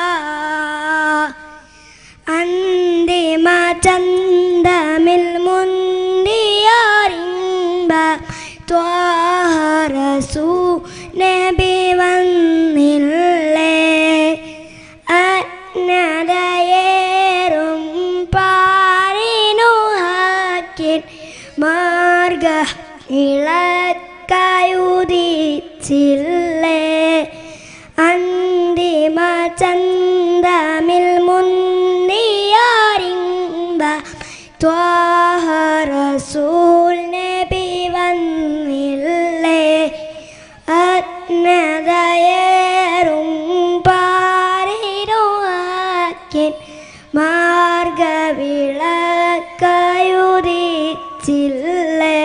അന്തിമ ചന്തമിൽ മുന്തിയാരിമ്പ ത്വാഹ റസൂൽ നബി വന്നില്ലേ അജ്ഞതയേറും പാരിനു ഹാക്കിൻ മാർഗ ഇളക്കയുദിച്ചില്ലേ അന്തിമ ചന്തമിൽ മുന്നിയാരിമ്പ ത്വാഹ റസൂൽ നബി വന്നില്ലേ അജ്ഞതയേറും പാരിരുവാക്കിൻ മാർഗവിളക്കയുദിച്ചില്ലേ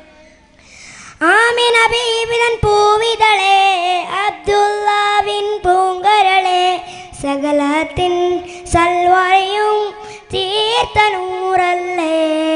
ആമിന ബീബിതൻ പൂവിതളെ അബ്ദുല്ലാവിൻ പൂങ്കരളെ സകലത്തിൻ സൽവഴിയും തീർത്തനൂറല്ലേ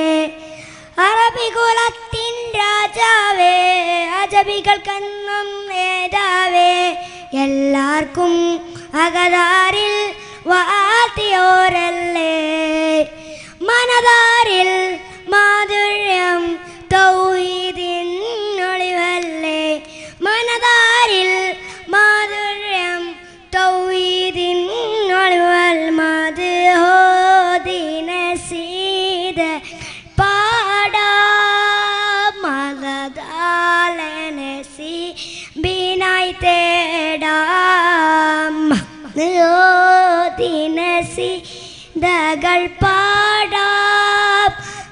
അറബികുലത്തിൻ രാജാവേ അജബികൾക്കെന്നും നേതാവേ എല്ലാവർക്കും അകതാരിൽ വാത്തിയോരല്ലേ മനതാരിൽ മാധുര്യം തൗഹീദിൻ ഒളിവല്ലേ മനതാരിൽ മാധുര്യം തൗഹീദിൻ ഒളിവൽ മത് ഹോദിന സീത പാടാ മതദാലനസി ബിനായി തേടാം ദിനസി ദകൾ പാടാം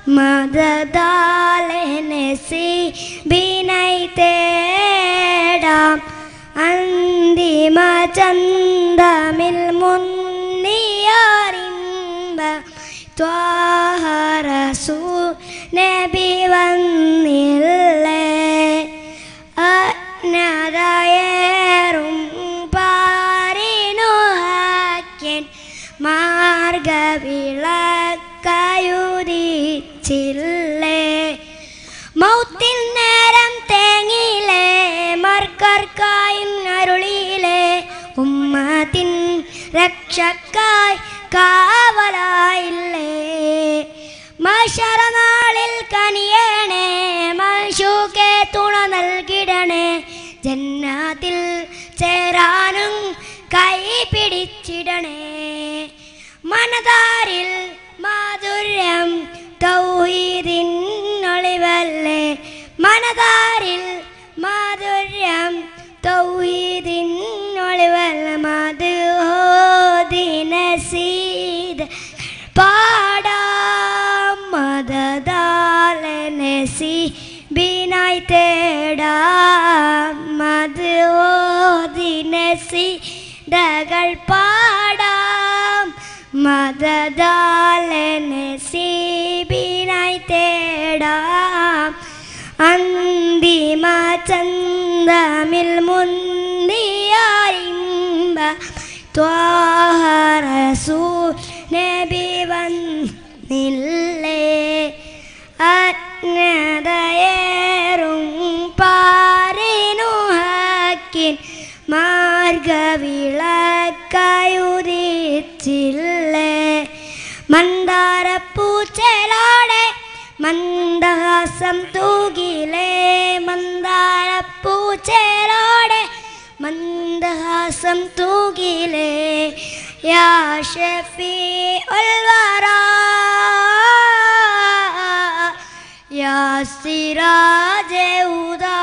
മതദാലനസി ബിനായി തേടാം അന്തിമ ചന്തമിൽ മുന്നിയാറിമ്പ ത്വാഹ റസൂൽ നബി വന്നില്ലേ അജ്ഞതയേറും പാരിനു ഹാക്യൻ മാർഗവിളക്കയുദിച്ചില്ലേ മൗത്തിൻ നേരം തേങ്ങിയില്ലേ മർക്കർക്കായും അരുളിയിലെ ഉമ്മത്തിൻ രക്ഷക്കായി കാവലായില്ലേ മഷറനാളിൽ കനിയണേ മഷൂക്കെ തുണ നൽകിടണേ ജന്നാത്തിൽ ചേരാനും കൈ പിടിച്ചിടണേ മനതാരിൽ മാധുര്യം തൗഹീദിൻ ഒളിവല്ലേ മനതാരിൽ മാധുര്യം തൗഹീദിൻ ഒളിവല്ല മത് ഹോദിന സീത പാടാം മതദാലനസി ബിനായി തേടാം മത് ഓദിനസി ദകൾ പാടാം മതദാലനസി ബിനായി തേടാം അന്തിമ ചന്തമിൽ മുന്തിയായിമ്പ ത്വാഹ റസൂൽ നബി വന്നില്ലേ അജ്ഞതയേറും പാരിനു ഹാക്കിൻ മാർഗവിളക്കയുദിച്ചില്ലേ മന്ദാരപ്പൂച്ചലോടെ മന്ദഹാസം തൂകിലേ മന്ദാരപ്പൂച്ചലോടെ മന്ദഹാസം തൂകിലേ യാ ഷഫീ ഉൽവറാ യാ സിറാജ് ഉദാ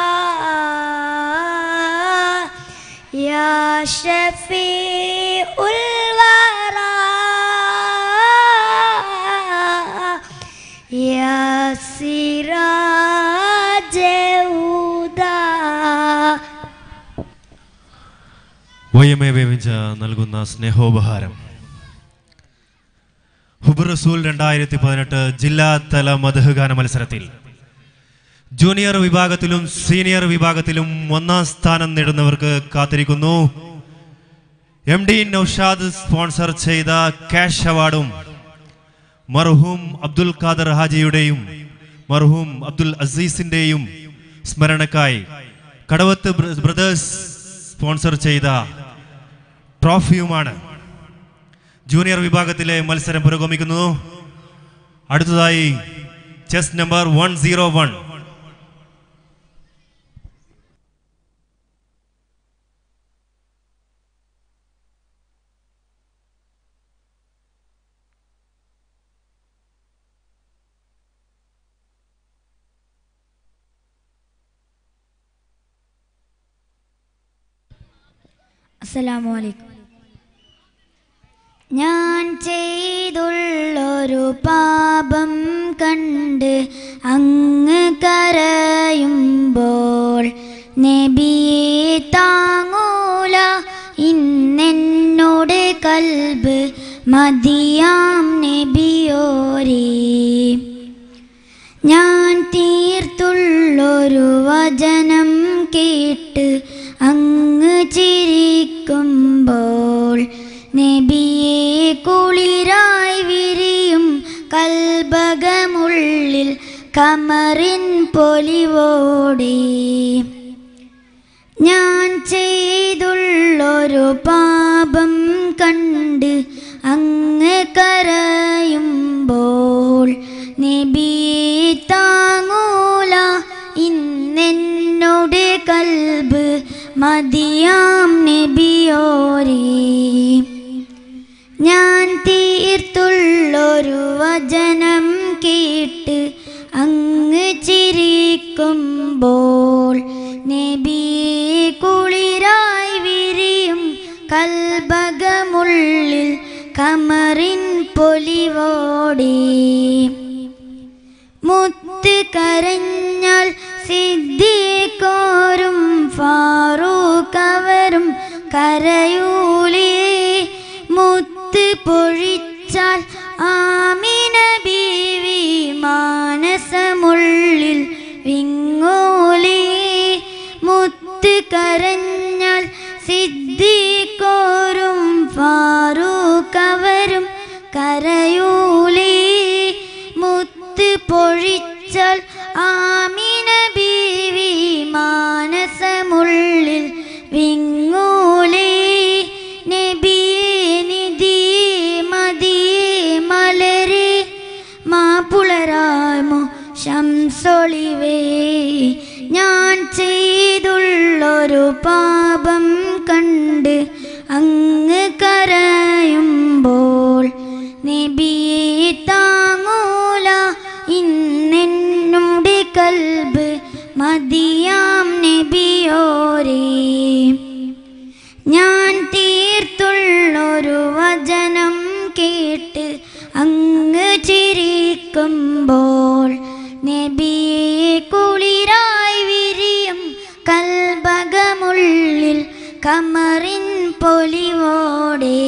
യാ ഷഫീ ഉൽവറാ യാ സിറാജ് ഉദാ വയ്യമേ വേവിച്ച നൽകുന്ന സ്നേഹോപഹാരം ഹുബ് റസൂൽ രണ്ടായിരത്തി പതിനെട്ട് ജില്ലാതല മധുഗാന മത്സരത്തിൽ ജൂനിയർ വിഭാഗത്തിലും സീനിയർ വിഭാഗത്തിലും ഒന്നാം സ്ഥാനം നേടുന്നവർക്ക് കാത്തിരിക്കുന്നു എം ഡി നൌഷാദ് സ്പോൺസർ ചെയ്ത ക്യാഷ് അവാർഡും മർഹൂം അബ്ദുൽ ഖാദർ ഹാജിയുടെയും മർഹൂം അബ്ദുൽ അസീസിന്റെയും സ്മരണക്കായി കടവത്ത് ബ്ര- ബ്രദേഴ്സ് സ്പോൺസർ ചെയ്ത ട്രോഫിയുമാണ് ജൂനിയർ വിഭാഗത്തിലെ മത്സരം പുരോഗമിക്കുന്നു അടുത്തതായി chess number one zero one അസ്സലാമു അലൈക്കും ഞാൻ ചെയ്തുള്ളൊരു പാപം കണ്ട് അങ്ങ് കരയുമ്പോൾ നബിയെ താങ്ങൂല ഇന്നെന്നോട് കൽബ് മതിയാം നബിയോരേ ഞാൻ തീർത്തുള്ളൊരു വചനം കേട്ട് അങ്ങ് ചിരിക്കുമ്പോൾ നബിയെ കുളിരായി വിരിയും കൽബകമുള്ളിൽ കമറിൻ പൊലിവോടെ ഞാൻ ചെയ്തുള്ളൊരു പാപം കണ്ട് അങ്ങ് കരയുമ്പോൾ നബിയെ താങ്ങൂല ഇന്നെന്നോട് കൽബ് മതിയാം നബിയോരേ ഞാൻ തീർത്തുള്ളൊരു വചനം കേട്ട് അങ്ങ് ചിരിക്കുമ്പോൾ നബിയെ കുളിരായി വിരിയും കൽബകമുള്ളിൽ കമറിൻ പൊലിവോടെ മുത്ത് കരഞ്ഞാൽ സിദ്ധിക്കോരും ഫാറൂഖവരും കരയൂലേ മുത്ത് പൊഴിച്ചാൽ ആമിന ബീവി മാനസമുള്ളിൽ വിങ്ങോലേ മുത്ത് കരഞ്ഞാൽ സിദ്ധിക്കോരും ഫാറൂഖവരും കരയൂലേ മുത്ത് പൊഴിച്ചാൽ ആമിന ബീവി മാനസമുള്ളിൽ വിങ്ങൂലേ നബിയേ നിധിയേ മതിയേ മലരേ മാപ്പുളരാമോ ശംസൊളിവേ ഞാൻ ചെയ്തുള്ളൊരു പാപം കണ്ട് അങ്ങ് കരയുമ്പോൾ നബിയെ താങ്ങൂല ഇന്നെന്നുടെ കൽബ് മതിയാം നബിയോരേ ഞാൻ തീർത്തുള്ളൊരു വചനം കേട്ട് അങ്ങ് ചിരിക്കുമ്പോൾ നബിയെ കുളിരായി വിരിയും കൽബകമുള്ളിൽ കമറിൻ പൊലിവോടെ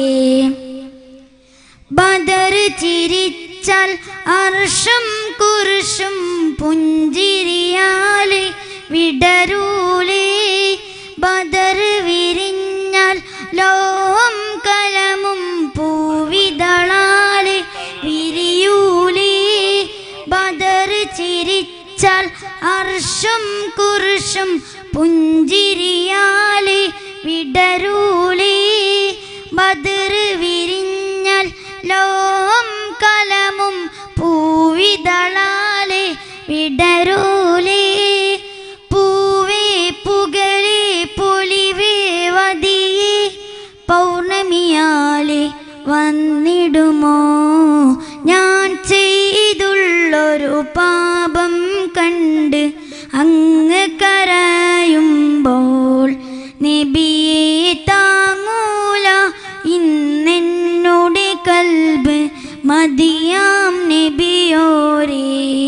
ബദർ ചിരിച്ചാൽ അർഷം കുർഷും പുഞ്ചിരിയാലെ വിടരൂലേ ബദർ വിരിഞ്ഞാൽ ലോം കലമും പൂവിതളാലെ വിരിയൂലേ ബദർ ചിരിച്ചാൽ അർഷം കുർഷും പുഞ്ചിരിയാലെ വിടരൂലേ ബദർ വിരിഞ്ഞാൽ ലോം കലമും പൂവിതളാലെ വിടരൂലേ പൂവേ പുകളേ പൊലിവേ വതിയേ പൗർണമിയാലെ വന്നിടുമോ ഞാൻ ചെയ്തുള്ളൊരു പാപം കണ്ട് അങ്ങ് കരയുമ്പോൾ നബിയെ താങ്ങൂല ഇന്നെന്നോട് കൽബ് മതിയാം നബിയോരേ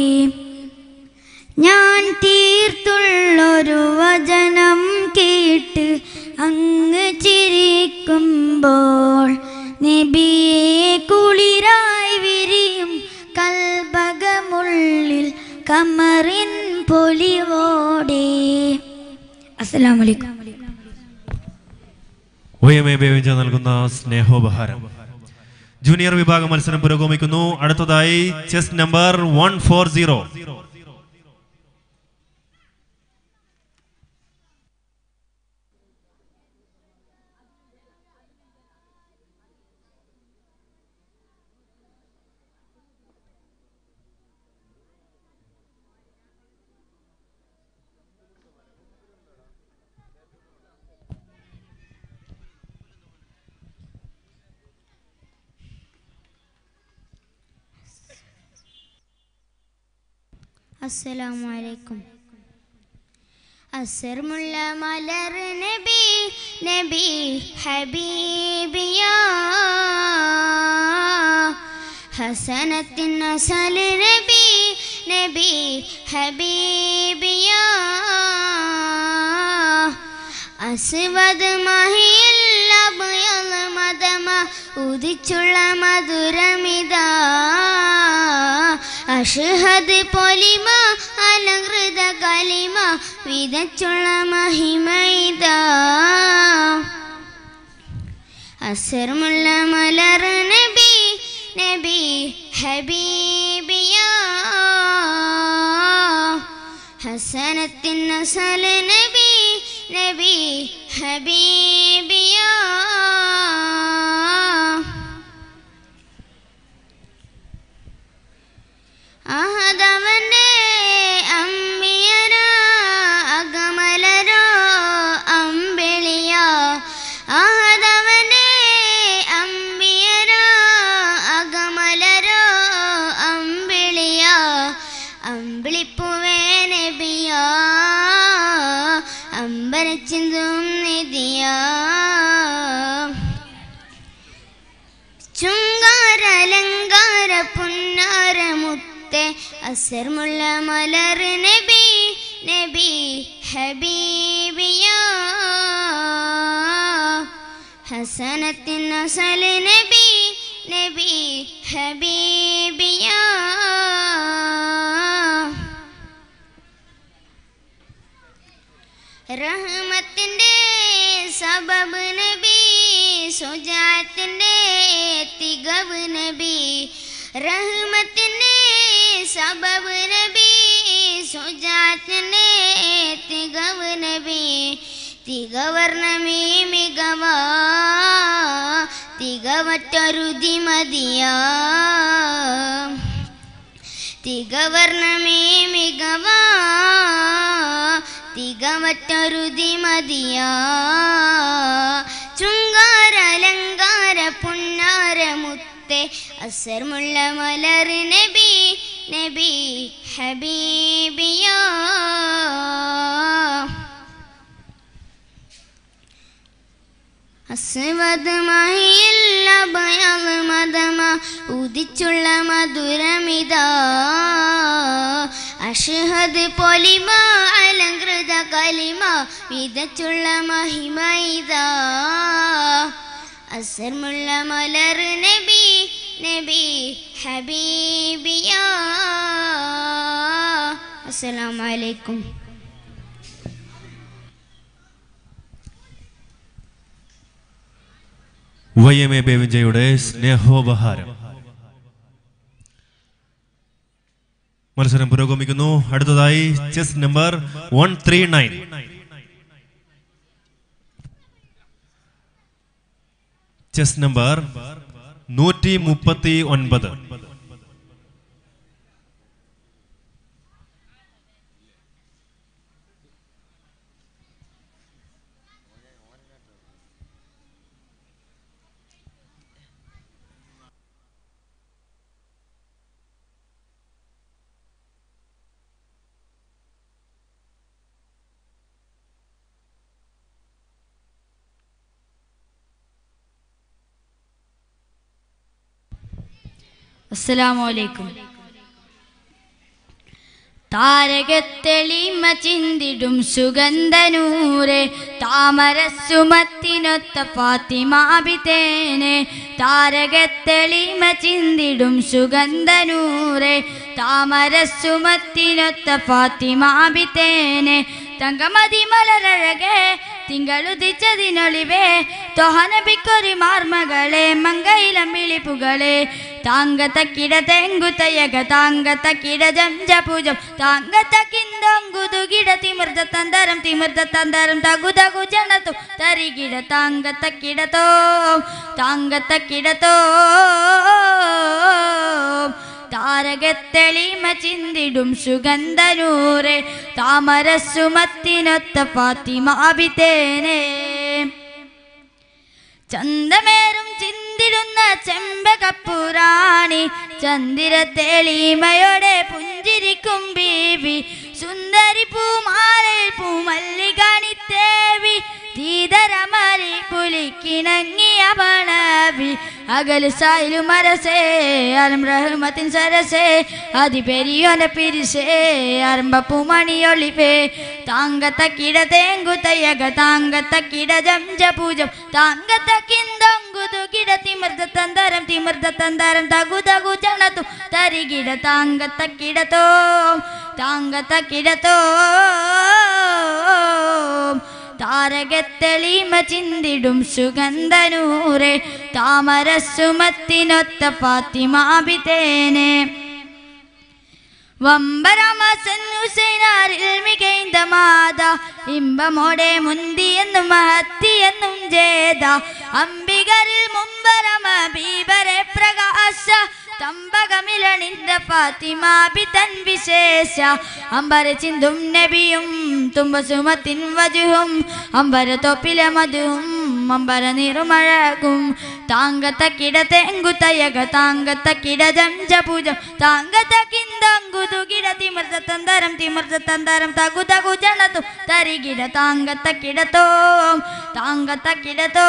ഞാൻ തീർത്തുള്ളൊരു വചനം കേട്ട് അങ്ങ് ചിരിക്കുമ്പോൾ നബിയെ കുളിരായി വിരിയും കൽബകമുള്ളിൽ കമറിൻ പൊലിവോടെ അസ്സലാമു അലൈക്കും ഒ എം എ ബേവിഞ്ച നൽകുന്ന സ്നേഹോപഹാരം ജൂനിയർ വിഭാഗം മത്സരം പുരോഗമിക്കുന്നു അടുത്തതായി chess number one four zero അസ്സലാമു അലൈക്കും അസർമുള്ള മലർ നബി നബി ഹബീബിയ ഹസനത്തിൻ അസൽ നബി നബി ഹബീബിയ അസ്വദ് മഹിയല്ല അഭയൽ മതമ ഉദിച്ചുള്ള മധുരമിത അഷ്ഹദ് പൊലിമ അലങ്കൃത കലിമ വിതച്ചുള്ള മഹിമൈത അസർമുള്ള മലർ നബി നബി ഹബീബിയ ഹസനത്തിൻ അസൽ നബി നബി ഹബീബിയ അഹദവന്റെ അമ്മിയര അകമലരോ അമ്പിളിയ അഹദവന്റെ അമ്പിയര അകമലരോ അമ്പിളിയ അമ്പിളിപ്പുവേ നബിയ അമ്പരച്ചിന്തും നിധിയ ചുങ്കാരലങ്കാര പുന്നാര മുത്തെ അസർമുള്ള മലർ നബി നബി ഹബീബിയ ഹസനത്തിൻ അസൽ നബി നബി ഹബീബിയ റഹ്മത്തിന്റെ സബബ് നബി സുജാത്തിന്റെ തികവ് നബി റഹ്മത്തിന്റെ സബബ് നബി സുജാത്തിന്റെ തികവ് നബി തികവർണ്ണമീ മികവ തികവറ്റൊരുതി മതിയാ തികവർണ്ണമേ മികവ തികവറ്റൊരുതി മതിയാ ചുങ്കാര അലങ്കാര പുന്നാര മുത്തെ അസർമുള്ള മലർ നബി നബി ഹബീബിയാ അസ്വദ് മഹിയല്ല ഭയൽ മതമ ഉദിച്ചുള്ള മധുരമിത അഷ്ഹദ് പൊലിമ അലങ്കൃത കലിമ വിതച്ചുള്ള മഹിമൈത അസർമുള്ള മലർ നബി നബി ഹബീബിയ അസ്സലാമു അലൈക്കും വൈ എം എ ബേവിഞ്ചയുടെ സ്നേഹോപഹാരം മത്സരം പുരോഗമിക്കുന്നു അടുത്തതായി chess number one three nine chest number നൂറ്റി മുപ്പത്തി ഒൻപത് അസ്സലാമലൈക്കും താരകത്തെളിമ ചിന്തിടും സുഗന്ധനൂരെ താമരസുമത്തിനൊത്ത ഫാത്തിമാബിതേനെ താരകത്തെളിമ ചിന്തിടും സുഗന്ധനൂരെ താമരസുമത്തിനൊത്ത ഫാത്തിമാബിതേനെ തങ്കമതി മലരഴകെ തിങ്കളുദിച്ചതിനൊളിവേ തൊഹനബിക്കൊരു മാർമകളെ മങ്കയിലം വിളിപ്പുകളെ താങ്കത്ത കിട തെങ്കുതയക താങ്കത്ത കിട ജംജ പൂജം താങ്കത്ത കിന്തങ്കുതു കിട തിമിർത തന്തരം തിമിർത തന്തരം തഗു തഗു ജനത്തു തരികിട താങ്കത്ത കിടത്തോ താങ്കത്ത കിടത്തോ താരകത്തെളിമ ചിന്തിടും സുഗന്ധനൂറെ താമരസുമത്തിനൊത്ത ഫാത്തിമാബിതേനെ ചന്തമേറും ചിന്തിടുന്ന ചെമ്പകപ്പുറാണി ചന്ദിര തെളിമയോടെ പുഞ്ചിരിക്കും ബീവി സുന്ദരി പൂമാലയിൽ പൂമല്ലികണിത്തേവി തീതരമല പുലിക്കിണങ്ങിയ പണവി അകൽ സായിലു മരസേ അരം റഹ്മത്തിൻ സരസേ അതിപെരിയോനെ പിരിസേ അരമ്പപ്പു മണിയൊളിവേ താങ്കത്ത കിട തേങ്കു തയ്യക താങ്കത്ത കിട ജംജ പൂജം താങ്കത്ത കിന്തൊങ്കുതു കിട തിമിർത്ത തന്തരം തിമിർത്ത തന്തരം തകു തകു ചണതു തരികിട താങ്കത്ത കിടത്തോ താങ്കത്ത കിടത്തോ താരകത്തെളിമ ചിന്തിടും സുഗന്ധനൂറെ താമരസുമത്തിനൊത്ത ഫാത്തിമാബിതേനെ വമ്പരമാസൻ ഹുസൈനാരിൽ മികൈന്ത മാത ഇമ്പമോടെ മുന്തിയെന്നും മഹത്തിയെന്നും ജേത അംബികരിൽ മുമ്പരമ ബീബരെ പ്രകാശ തമ്പകമിലണിന്ത ഫാത്തിമാബി തൻ വിശേഷ അമ്പര ചിന്തും നബിയും തുമ്പസുമത്തിൻ വജുഹും അമ്പര തൊപ്പിലെ മധുവും അമ്പര നിറുമഴകും താങ്കത്ത കിട തെങ്കു തയക താങ്കത്ത കിട ജംജ പൂജം താങ്കത്ത കിന്തങ്കുതു കിട തിമർത്ത തന്തരം തിമർത്ത തന്തരം തകു തകു ജണതു തരികിട താങ്കത്ത കിടത്തോ താങ്കത്ത കിടത്തോ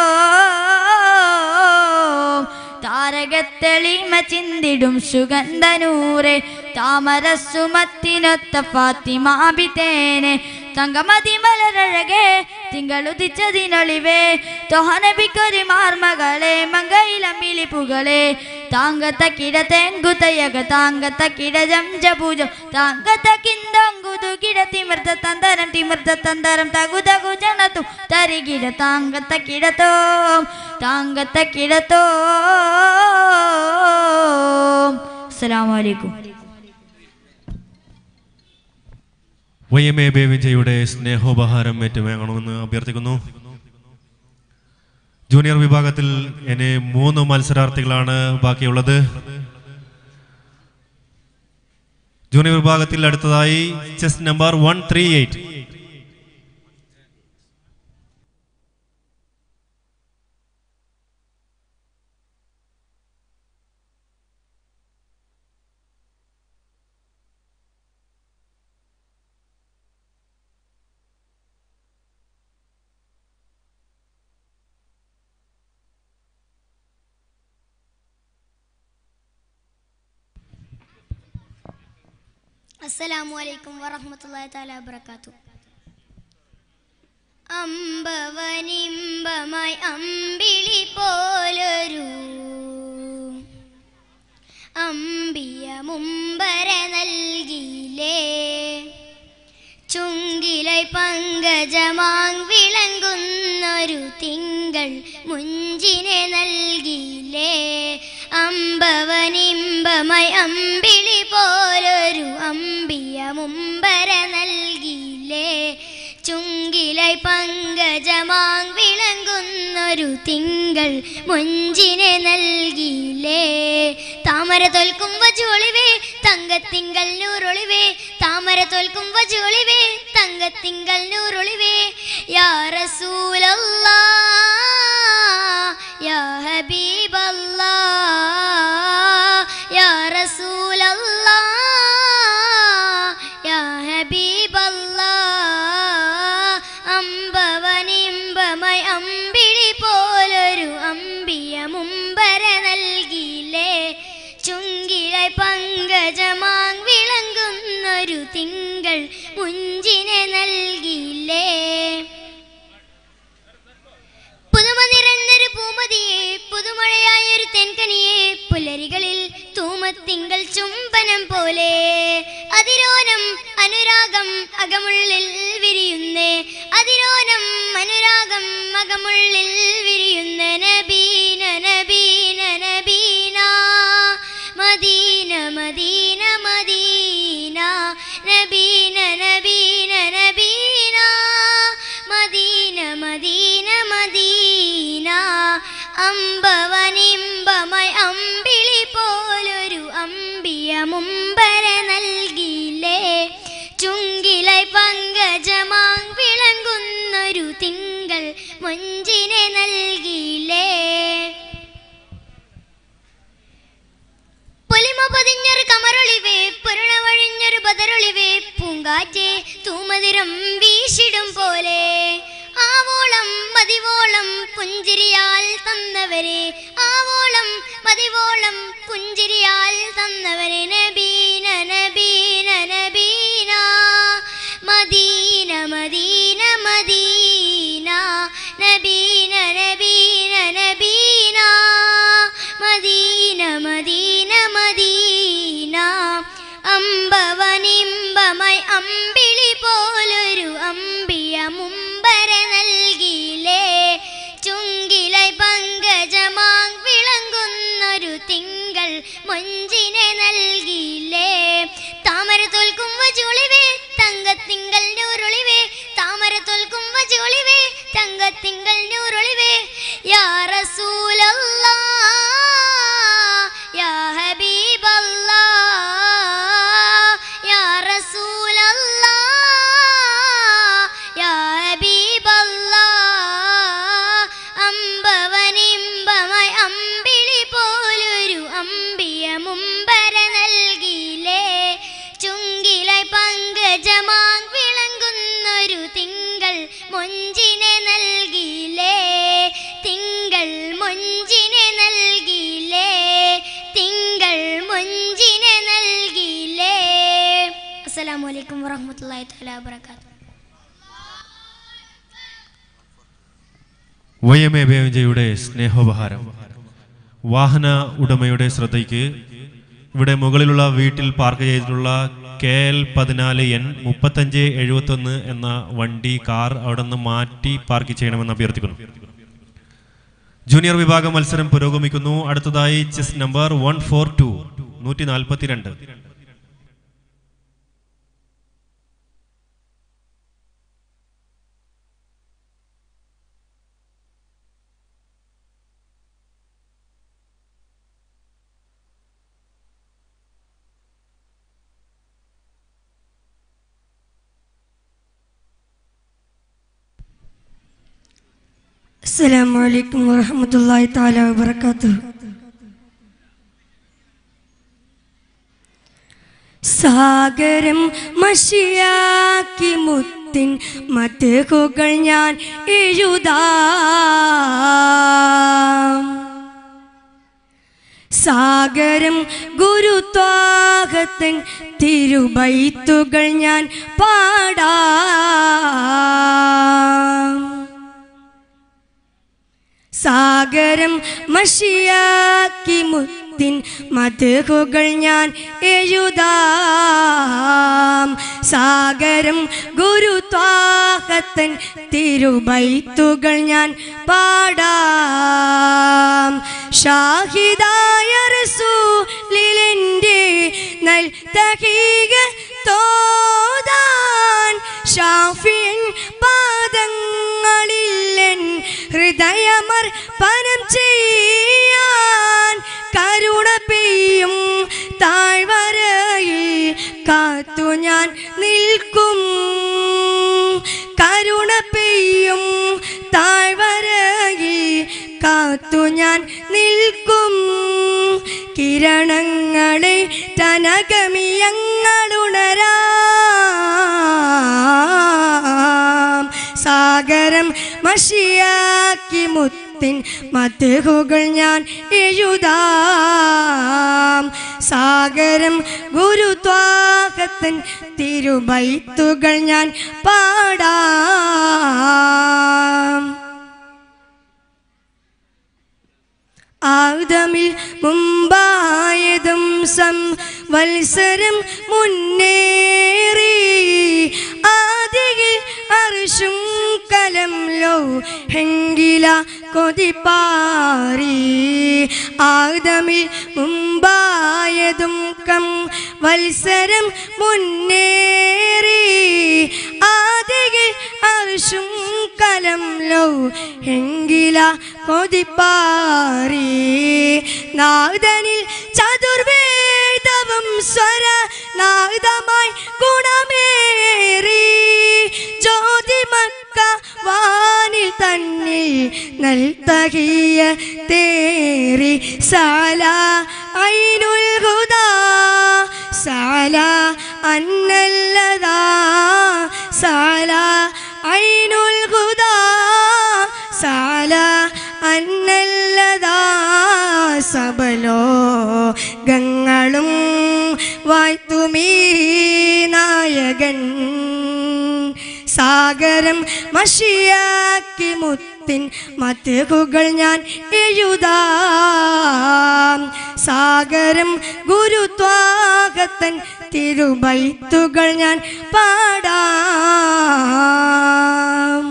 താരകത്തെളിമ ചിന്തിടും സുഗന്ധനൂറെ താമരസുമത്തിനൊത്ത ഫാത്തിമാബിതേനെ തങ്കമതി മലരഴകെ തിങ്കളുദിച്ചതിനൊളിവേ തൊഹനബിക്കൊരു മാർമകളെ മങ്കയിലമിളിപ്പുകളെ താങ്കത്ത കിട തെങ്കുതയക താങ്കത്ത കിട ജംജ പൂജം താങ്കത്ത കിന്തങ്കുതു കിട തിമിർത്ത തന്തരം തിമിർത്ത തന്തരം തകു തകു ജനതു തരികിട താങ്കത്ത കിടത്തോ താങ്കത്ത കിടത്തോ അസ്സലാമു അലൈക്കും വൈ എം എ ബേവിജയുടെ സ്നേഹോപഹാരം ഏറ്റുവാങ്ങണമെന്ന് അഭ്യർത്ഥിക്കുന്നു ജൂനിയർ വിഭാഗത്തിൽ ഇനി മൂന്ന് മത്സരാർത്ഥികളാണ് ബാക്കിയുള്ളത് ജൂനിയർ വിഭാഗത്തിൽ അടുത്തതായി chess number one three eight അസ്സലാമു അലൈക്കും വറഹ്മത്തുള്ളാഹി തആല വബറകാത്തു അമ്പവനിമ്പമായി അമ്പിളി പോലൊരു അമ്പിയ മുമ്പര നൽകിയില്ലേ ചുങ്കിലൈ പങ്കജമാങ് വിളങ്ങുന്നൊരു തിങ്കൾ മുഞ്ചിനെ നൽകിയില്ലേ അമ്പവനിമ്പമായി അമ്പിളി പോലൊരു അമ്പിയ മുമ്പര നൽകിയില്ലേ ചുങ്കിലൈ പങ്കജമാങ് വിളങ്ങുന്നൊരു തിങ്കൾ മുഞ്ചിനെ നൽകിയില്ലേ താമര തോൽക്കും വജുളിവേ തങ്കത്തിങ്കൾ നൂറൊളിവേ താമര തോൽക്കും വജുളിവേ തങ്കത്തിങ്കൾ നൂറൊളിവേ യാ റസൂലല്ലാ യാ ഹബീബല്ലാ യാ റസൂലല്ലാ യാ ഹബീബല്ലാ അമ്പവനിമ്പമായി അമ്പിളി പോലൊരു അമ്പിയ മുമ്പര നൽകിയില്ലേ ചുങ്കിലായി പങ്കജമാങ് വിളങ്ങുന്നൊരു തിങ്കൾ മുഞ്ചിനെ നൽകിയില്ലേ പുതുമ നിറഞ്ഞൊരു പൂമതിയെ പുതുമഴയായൊരു തെൻകനിയെ പുലരികളിൽ തൂമത്തിങ്കൾ ചുംബനം പോലെ അതിരോനം അനുരാഗം അകമുള്ളിൽ വിരിയുന്നേ അതിരോനം അനുരാഗം അകമുള്ളിൽ വിരിയുന്ന നബീന നബീന നബീന മദീന മദീന മദീന നബീന നബീന നബീന മദീന മദീന മദീന അമ്പവനിമ്പമായി അമ്പിളി പോലൊരു അമ്പിയ മുമ്പര നൽകിയില്ലേ ചുങ്കിലൈ പങ്കജമാങ് വിളങ്ങുന്നൊരു തിങ്കൾ മൊഞ്ചിനെ നൽകിയില്ലേ പൊലിമ പതിഞ്ഞൊരു കമറൊളിവേ പുരണ വഴിഞ്ഞൊരു ബദറൊളിവേ പൂങ്കാറ്റേ തൂമതിരം വീശിടും പോലെ ആവോളം മതിവോളം പുഞ്ചിരിയാൽ തന്നവരെ ആവോളം പതിവോളം പുഞ്ചിരിയാൽ തന്നവരെ നബീന നബീന നബീന മദീന മദീന മദീന നബീന നബീന നബീന മദീന മദീന മദീന അമ്പവനിമ്പമായി അമ്പിളി പോലൊരു അമ്പിയ മുമ്പര നൽകിയില്ലേ ചുങ്കിലായി പങ്കജമാം വിളങ്ങുന്നൊരു തിങ്കൾ മൊഞ്ചിനെ നൽകിയില്ലേ താമര തോൽക്കും വജുളിവേ തങ്കത്തിങ്കൾ നൂറുളിവേ താമര തോൽക്കും വജുളിവേ തങ്കത്തിങ്കൾ നൂറുളിവേ യാ റസൂലല്ലാ യാ ഹബീബല്ലാ യാ റസൂലല്ലാ യാ ഹബീബല്ലാ അമ്പവനിമ്പമായി അമ്പിളി പോലൊരു അമ്പിയ മുമ്പര നൽകിയില്ലേ ചുങ്കിലായി പങ്കജമാം വിളങ്ങുന്നൊരു തിങ്കൾ മൊഞ്ചിനെ നൽകിയില്ലേ തിങ്കൾ മൊഞ്ചിനെ നൽകിയില്ലേ തിങ്കൾ മൊഞ്ചിനെ നൽകിയില്ലേ അസ്സലാമു അലൈക്കും വറഹ്മത്തുള്ളാഹി തആല വബറകാതുഹു വൈ എം എ ബേവഞ്ചയുടെ സ്നേഹോപഹാരം വാഹന ഉടമയുടെ ശ്രദ്ധയ്ക്ക് ഇവിടെ മുകളിലുള്ള വീട്ടിൽ പാർക്ക് ചെയ്തിട്ടുള്ള കെ എൽ പതിനാല് എൻ മുപ്പത്തഞ്ച് എഴുപത്തൊന്ന് എന്ന വണ്ടി കാർ അവിടെ നിന്ന് മാറ്റി പാർക്ക് ചെയ്യണമെന്ന് അഭ്യർത്ഥിക്കുന്നു ജൂനിയർ വിഭാഗം മത്സരം പുരോഗമിക്കുന്നു അടുത്തതായി chess number one four two നൂറ്റി നാൽപ്പത്തിരണ്ട് السلام عليكم ورحمة الله تعالى وبركاته സാഗരം മഷിയാക്കി മുത്തിൻ മതകുകൾ ഞാൻ എഴുതാം സാഗരം ഗുരുത്വാഹത്തൻ തിരുബൈത്തുകൾ ഞാൻ പാടാം സാഗരം മഷിയാക്കി മുത്തിൻ മതകുകൾ ഞാൻ എഴുതാം സാഗരം ഗുരുത്വാഹത്തൻ തിരുബൈത്തുകൾ ഞാൻ പാടാം ഷാഹിദായ റസൂലിലെൻ്റെ നൽ തഹീക തോതാൻ ഷാഫിയൻ പാദങ്ങളില്ലെൻ ഹൃദയമർ പനം ചെയ്യാൻ കരുണ പെയ്യും താഴ്വരയിൽ കാത്തു ഞാൻ നിൽക്കും കരുണ പെയ്യും താഴ്വരയിൽ കാത്തു ഞാൻ നിൽക്കും കിരണങ്ങളെ തനകമിയങ്ങളുണരാം സാഗരം മഷിയാക്കി മുത്തിൻ മതകുകൾ ഞാൻ എഴുതാം സാഗരം ഗുരുത്വാഹത്തൻ തിരുബൈത്തുകൾ ഞാൻ പാടാം ആദമിൽ മുമ്പായതും സം വത്സരം മുന്നേറി ആദിയിൽ അർഷും കലം ലോ ഹെങ്കില കൊതിപ്പാറി ആദമിൽ മുമ്പായതും കം വത്സരം മുന്നേറി ആദിയിൽ അർഷും കലം ലോ ഹെങ്കില കൊതിപ്പാറി നാദനിൽ ചതുർവേദവും സ്വര നാദമായി ഗുണമേറി ജ്യോതിമക്ക വാനിൽ തന്നിൽ നൽതകിയ തേറി സാല ഐനുൽ ഹുദാ സാല അന്നല്ലതാ സാല ഐനുൽ ഹുദാ സാല അന്നല്ലതാ സബലോ ഗങ്ങളും വായ്ത്തുമീ നായകൻ സാഗരം മഷിയാക്കി മുത്തിൻ മത്തുകൾ ഞാൻ എഴുതാം സാഗരം ഗുരുത്വാകത്തൻ തിരുബൈത്തുകൾ ഞാൻ പാടാം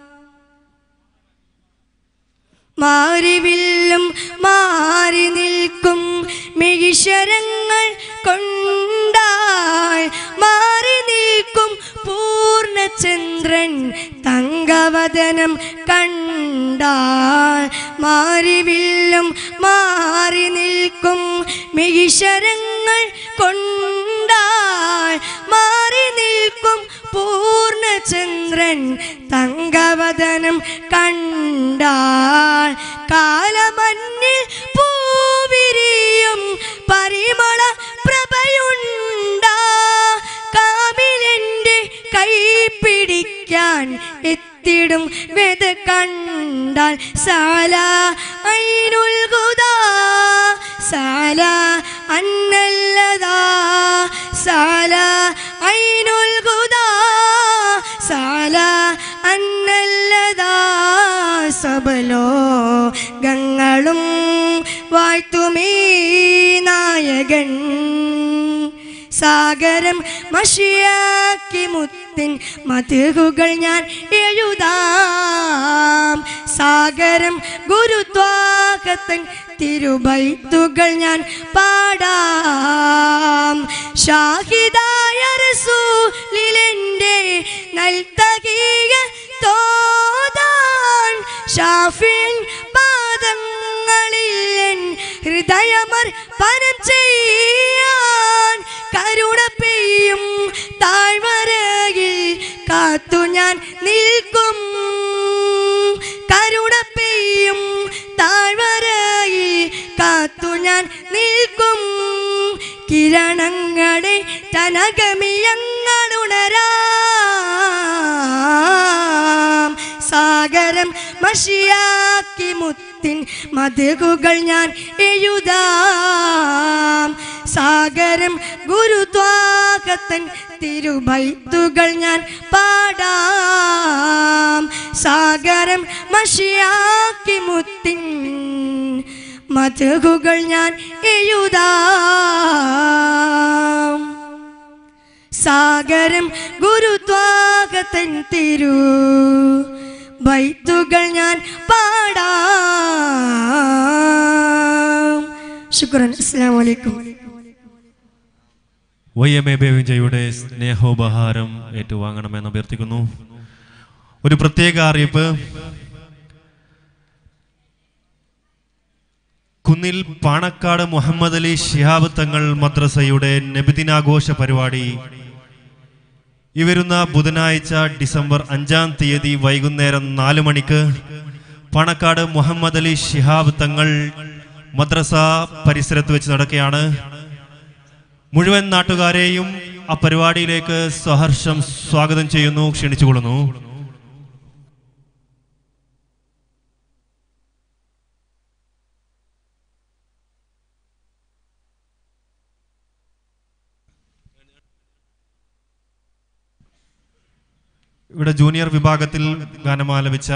മാറിവില്ലും മാറി നിൽക്കും മിഴിശരങ്ങൾ കൊണ്ടാൽ മാറി നിൽക്കും പൂർണ്ണചന്ദ്രൻ തങ്കവദനം കണ്ടാൽ മാറിവില്ലും മാറി നിൽക്കും മിഴിശരങ്ങൾ കൊണ്ടാൽ മാറി നിൽക്കും പൂർണ്ണചന്ദ്രൻ തങ്കവദനം കണ്ടാൽ കാലമഞ്ഞിൽ പൂവിരിയും പരിമള പ്രഭയുണ്ടാ കാമിലെൻ്റെ കൈ പിടിക്കാൻ എത്തിടും വെത കണ്ടാൽ സാല ഐനുൽ ഹുദാ സാല അന്നല്ലതാ സാല ഐനുൽ ഹുദാ സാല അന്നല്ലതാ സബലോ ഗങ്ങളും വാഴ്ത്തുമീ നായകൻ സാഗരം മഷിയാക്കി മുത്തിൻ മതുകുകൾ ഞാൻ എഴുതാം സാഗരം ഗുരുത്വാകത്തൻ തിരുബൈത്തുകൾ ഞാൻ പാടാം ഷാഹിദായ റസൂലിലെൻ്റെ നൽതകീയ തോതാൻ ഷാഫിൻ പാദങ്ങളിൽ എൻ ഹൃദയമർപ്പണം ചെയ്യാൻ കരുണ പെയ്യും താഴ്വരയിൽ കാത്തു ഞാൻ നിൽക്കും കരുണ പെയ്യും താഴ്വരയിൽ കാത്തു ഞാൻ നിൽക്കും കിരണങ്ങളെ തനകമിയങ്ങളുണരാം സാഗരം മഷിയാക്കി മുത്തിൻ മതുകുകൾ ഞാൻ എഴുതാം സാഗരം ഗുരുദ്വാകത്തൻ തിരുബൈത്തുകൾ ഞാൻ പാടാം സാഗരം മഷിയാക്കി മുത്തിൻ മതുകുകൾ ഞാൻ എഴുതാം സാഗരം ഗുരുദ്വാകത്തൻ തിരു ബൈത്തുകൾ ഞാൻ പാടാം ശുക്രൻ അസ്സാം വലൈക്കും വൈ എം എ ബേവിജയുടെ സ്നേഹോപഹാരം ഏറ്റുവാങ്ങണമെന്ന് അഭ്യർത്ഥിക്കുന്നു ഒരു പ്രത്യേക അറിയിപ്പ് കുന്നിൽ പാണക്കാട് മുഹമ്മദ് അലി ശിഹാബ് തങ്ങൾ മദ്രസയുടെ നബിദിനാഘോഷ പരിപാടി ഈ വരുന്ന ബുധനാഴ്ച ഡിസംബർ അഞ്ചാം തീയതി വൈകുന്നേരം നാല് മണിക്ക് പാണക്കാട് മുഹമ്മദ് അലി ശിഹാബ് തങ്ങൾ മദ്രസ പരിസരത്ത് വെച്ച് നടക്കുകയാണ് മുഴുവൻ നാട്ടുകാരെയും ആ പരിപാടിയിലേക്ക് സഹർഷം സ്വാഗതം ചെയ്യുന്നു ക്ഷണിച്ചുകൊള്ളുന്നു ഇവിടെ ജൂനിയർ വിഭാഗത്തിൽ ഗാനം ആലപിച്ച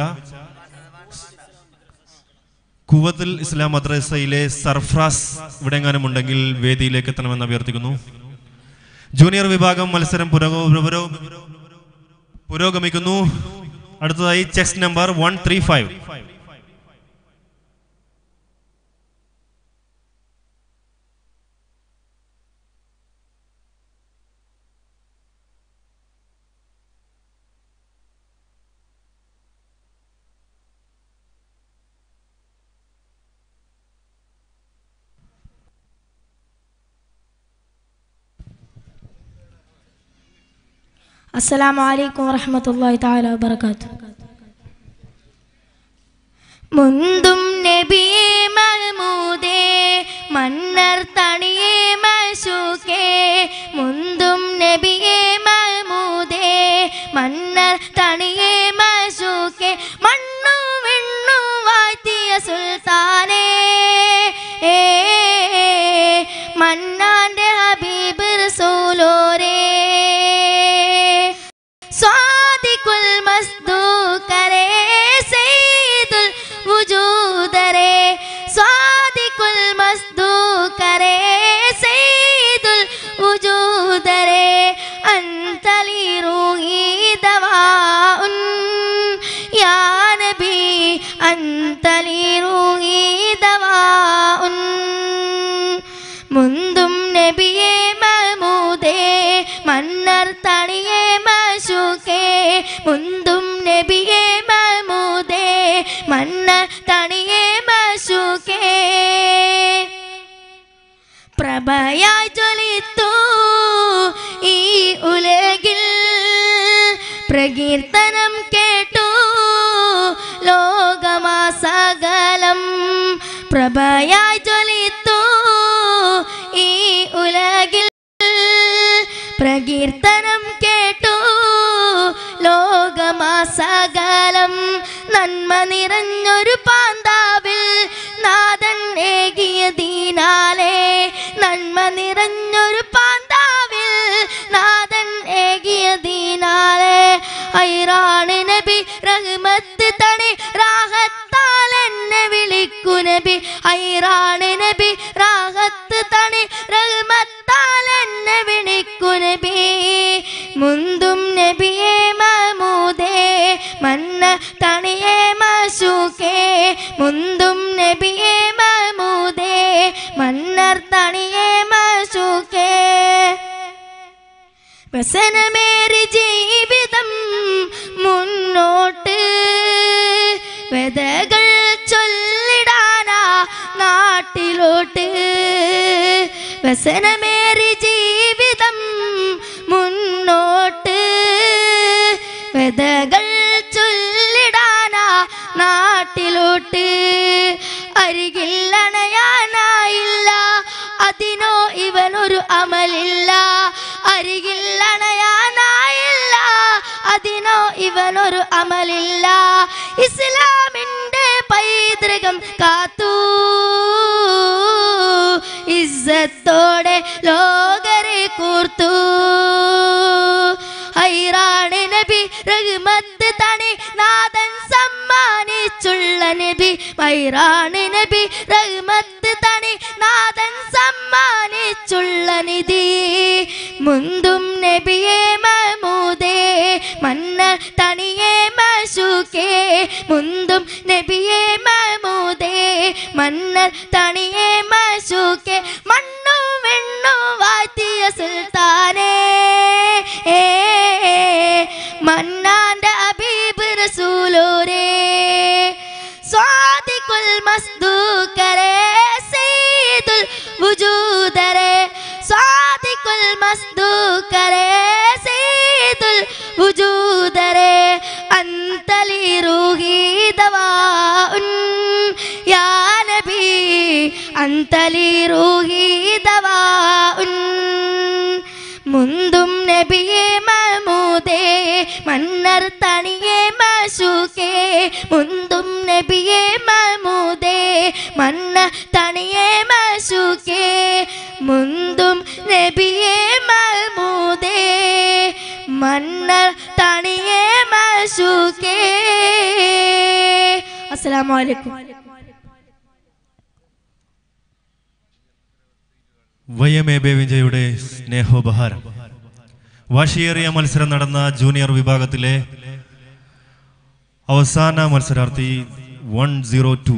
കുവത്തുൽ ഇസ്ലാം മദ്രസയിലെ സർഫ്രാസ് ഇവിടെ എങ്ങാനും ഉണ്ടെങ്കിൽ വേദിയിലേക്ക് എത്തണമെന്ന് അഭ്യർത്ഥിക്കുന്നു ജൂനിയർ വിഭാഗം മത്സരം പുരോഗ- പുരോ- പുരോഗമിക്കുന്നു അടുത്തതായി chess number one three five السلام عليكم ورحمة الله تعالى وبركاته മുന്തും നബിയെ മൽമൂദേ മന്നർ തണിയെ മസൂക്കേ മുന്തും നബിയെ മൽമൂദേ മന്നർ തണിയെ മസൂക്കേ മണ്ണു വെണ്ണു വാഴ്ത്തിയ പ്രഭയായി ജ്വലിത്തു ഈ ഉലകിൽ പ്രകീർത്തനം കേട്ടു ലോകമാസകലം പ്രഭയായി ജ്വലിത്തു ഈ ഉലകിൽ പ്രകീർത്തനം കേട്ടു ലോകമാസകലം നന്മ നിറഞ്ഞൊരു പാന്താവിൽ നാഥൻ ഏകിയതിനാലേ നന്മ നിറഞ്ഞൊരു പാന്താവിൽ നാഥൻ ഏകിയതിനാലേ ഐറാണ് നബി റഹ്മത്ത് തണി റാഹത്താൽ എന്നെ വിളിക്കു നബി ഐറാണ് നബി റാഹത്ത് തണി റഹ്മത്താൽ എന്നെ വിളിക്കു നബി മുന്തും നബിയെ മമൂദേ മന്ന തണിയെ മശൂക്കേ മുന്തും നബിയെ മമൂദേ മന്നർ തണിയെ മശൂക്കേ വ്യസനമേറി ജീവിതം മുന്നോട്ട് വെതകൾ ചൊല്ലിടാനാ നാട്ടിലോട്ട് വ്യസനമേറി ജീവിതം മുന്നോട്ട് വെതകൾ ചൊല്ലിടാനാ നാട്ടിലോട്ട് അരികിൽ അണയാനായില്ല അതിനോ ഇവനൊരു അമലില്ല അരികിൽ അണയാനായില്ല അതിനോ ഇവനൊരു അമലില്ല ഇസ്ലാമിന്റെ പൈതൃകം കാത്തു ഇസ്സത്തോടെ ലോകരെ കൂർത്തു ഹൈറാണ് നബി റഹ്മത്ത് തണി നാഥൻ സമ്മാനിച്ചുള്ള നബി ഹൈറാണ് നബി റഹ്മത്ത് തണി നാഥൻ സമ്മാനിച്ചുള്ള നിധി മുന്തും നബിയെ മമൂദേ മന്ന തണിയെ മശൂക്കേ മുന്തും നബിയെ മമൂദേ മന്ന തണിയെ മശൂക്കേ മണ്ണു വെണ്ണു വാറ്റിയ സുൽത്താനേ ഏ, മന്നാന്റെ അബീബ് റസൂലോരേ സ്വാദിഖുൽ മസ്ദൂക്കരേ സയ്യിദുൽ വുജൂദരേ സ്വാദിഖുൽ മസ്ദൂക്കരേ സയ്യിദുൽ വുജൂദരേ അന്തലി റൂഹി ദവാഉൻ യാ നബി അന്തലി റൂഹി ദവാഉൻ മുന്തും നബിയെ മമൂദേ മന്നർ തണിയെ മശൂക്കേ മുന്തും നബിയെ മമൂദേ മന്ന തണിയെ മശൂക്കേ മുന്തും നബിയെ മമൂദേ മന്നർ തണിയെ മശൂക്കേ അസ്സലാമു അലൈക്കും വൈഎംഎ ബേവിഞ്ചയുടെ സ്നേഹോപഹാരം വാശിയേറിയ മത്സരം നടന്ന ജൂനിയർ വിഭാഗത്തിലെ അവസാന മത്സരാർത്ഥി വൺ സീറോ ടു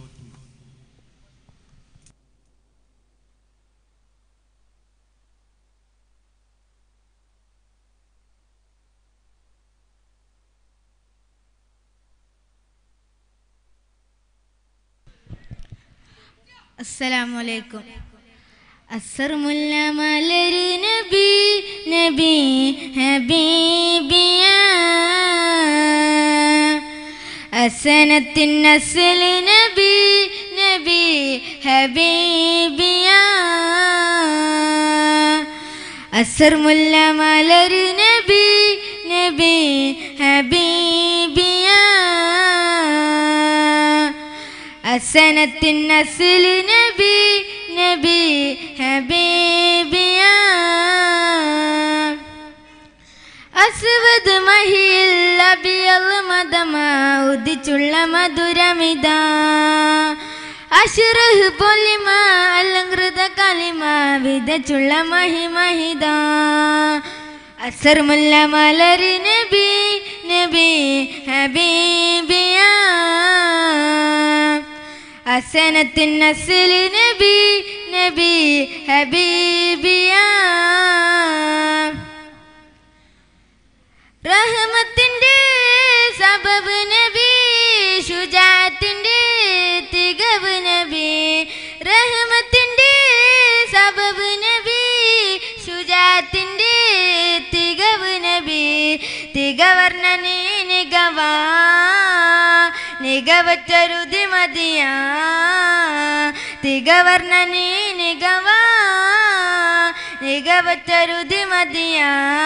അസ്സലാമലൈക്കും അസർമുല്ല മലര് നബി നബി ഹബീബിയ അസനത്തിൻ അസൽ നബി നബി ഹബീബിയ അസർമുല്ല മലര് നബി നബി ഹബീബിയ അസനത്തിൻ അസിൽ നബി നബി ഹബീബിയ അസ്വദ് മഹിയിൽ അബിയൽ മദമ ഉദിച്ചുള്ള മധുരമിത അഷുറഹ് പൊലിമ അലങ്കൃത കലിമ വിതച്ചുള്ള മഹിമഹിത അസർമുല്ല മലര് നബി നബി ഹബീബിയ അസനത്തിൻ അസിൽ നബി നബി ഹബീബിയ റഹ്മത്തിന്റെ സബബ് നബി ഷുജാത്തിന്റെ തികവ് നബി റഹ്മത്തിന്റെ സബബ് നിഗവർണ്ണ നീ നിഗവ നിഗവറ്റരുതി മതിയ തികവർണ്ണ നീ നിഗവ നിഗവറ്റരുതി മതിയ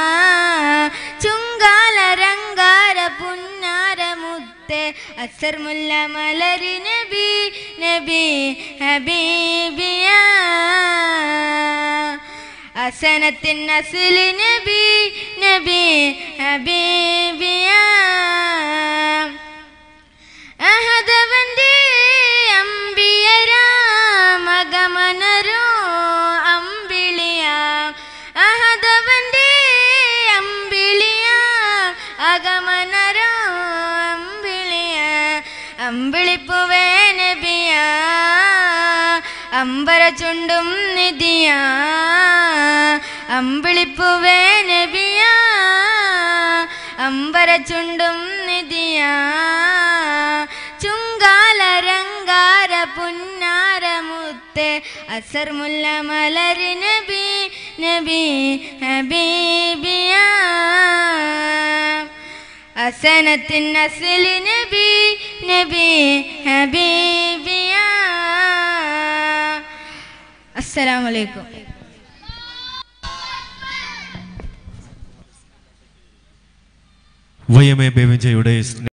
ചുങ്കാല രംഗാര പുന്നാര മുത്തെ അസർ മുല്ല മലരി നബി നബി ഹബീബിയ അസനത്തിൻ അസിലി നബി നബി ഹബീബിയ അഹദവന്റെ അമ്പിയരാമഗമനരോ അമ്പിളിയ അഹദവന്റെ അമ്പിളിയ അഗമനരോ അമ്പിളിയ അമ്പിളിപ്പുവേ നബിയ അമ്പര ചുണ്ടും നിധിയ അമ്പിളിപ്പുവേ നബിയ അമ്പര ചുണ്ടും നിധിയ ചുങ്കാല രംഗാര പുന്നാര മുത്തെ അസർ മുല്ല മലരി നബി നബി ഹബീബിയ അസനത്തിൻ അസലി നബി നബി ഹബീബിയ അസ്സലാമു അലൈക്കും വൈ എം എ ബേവിഞ്ചയുടെ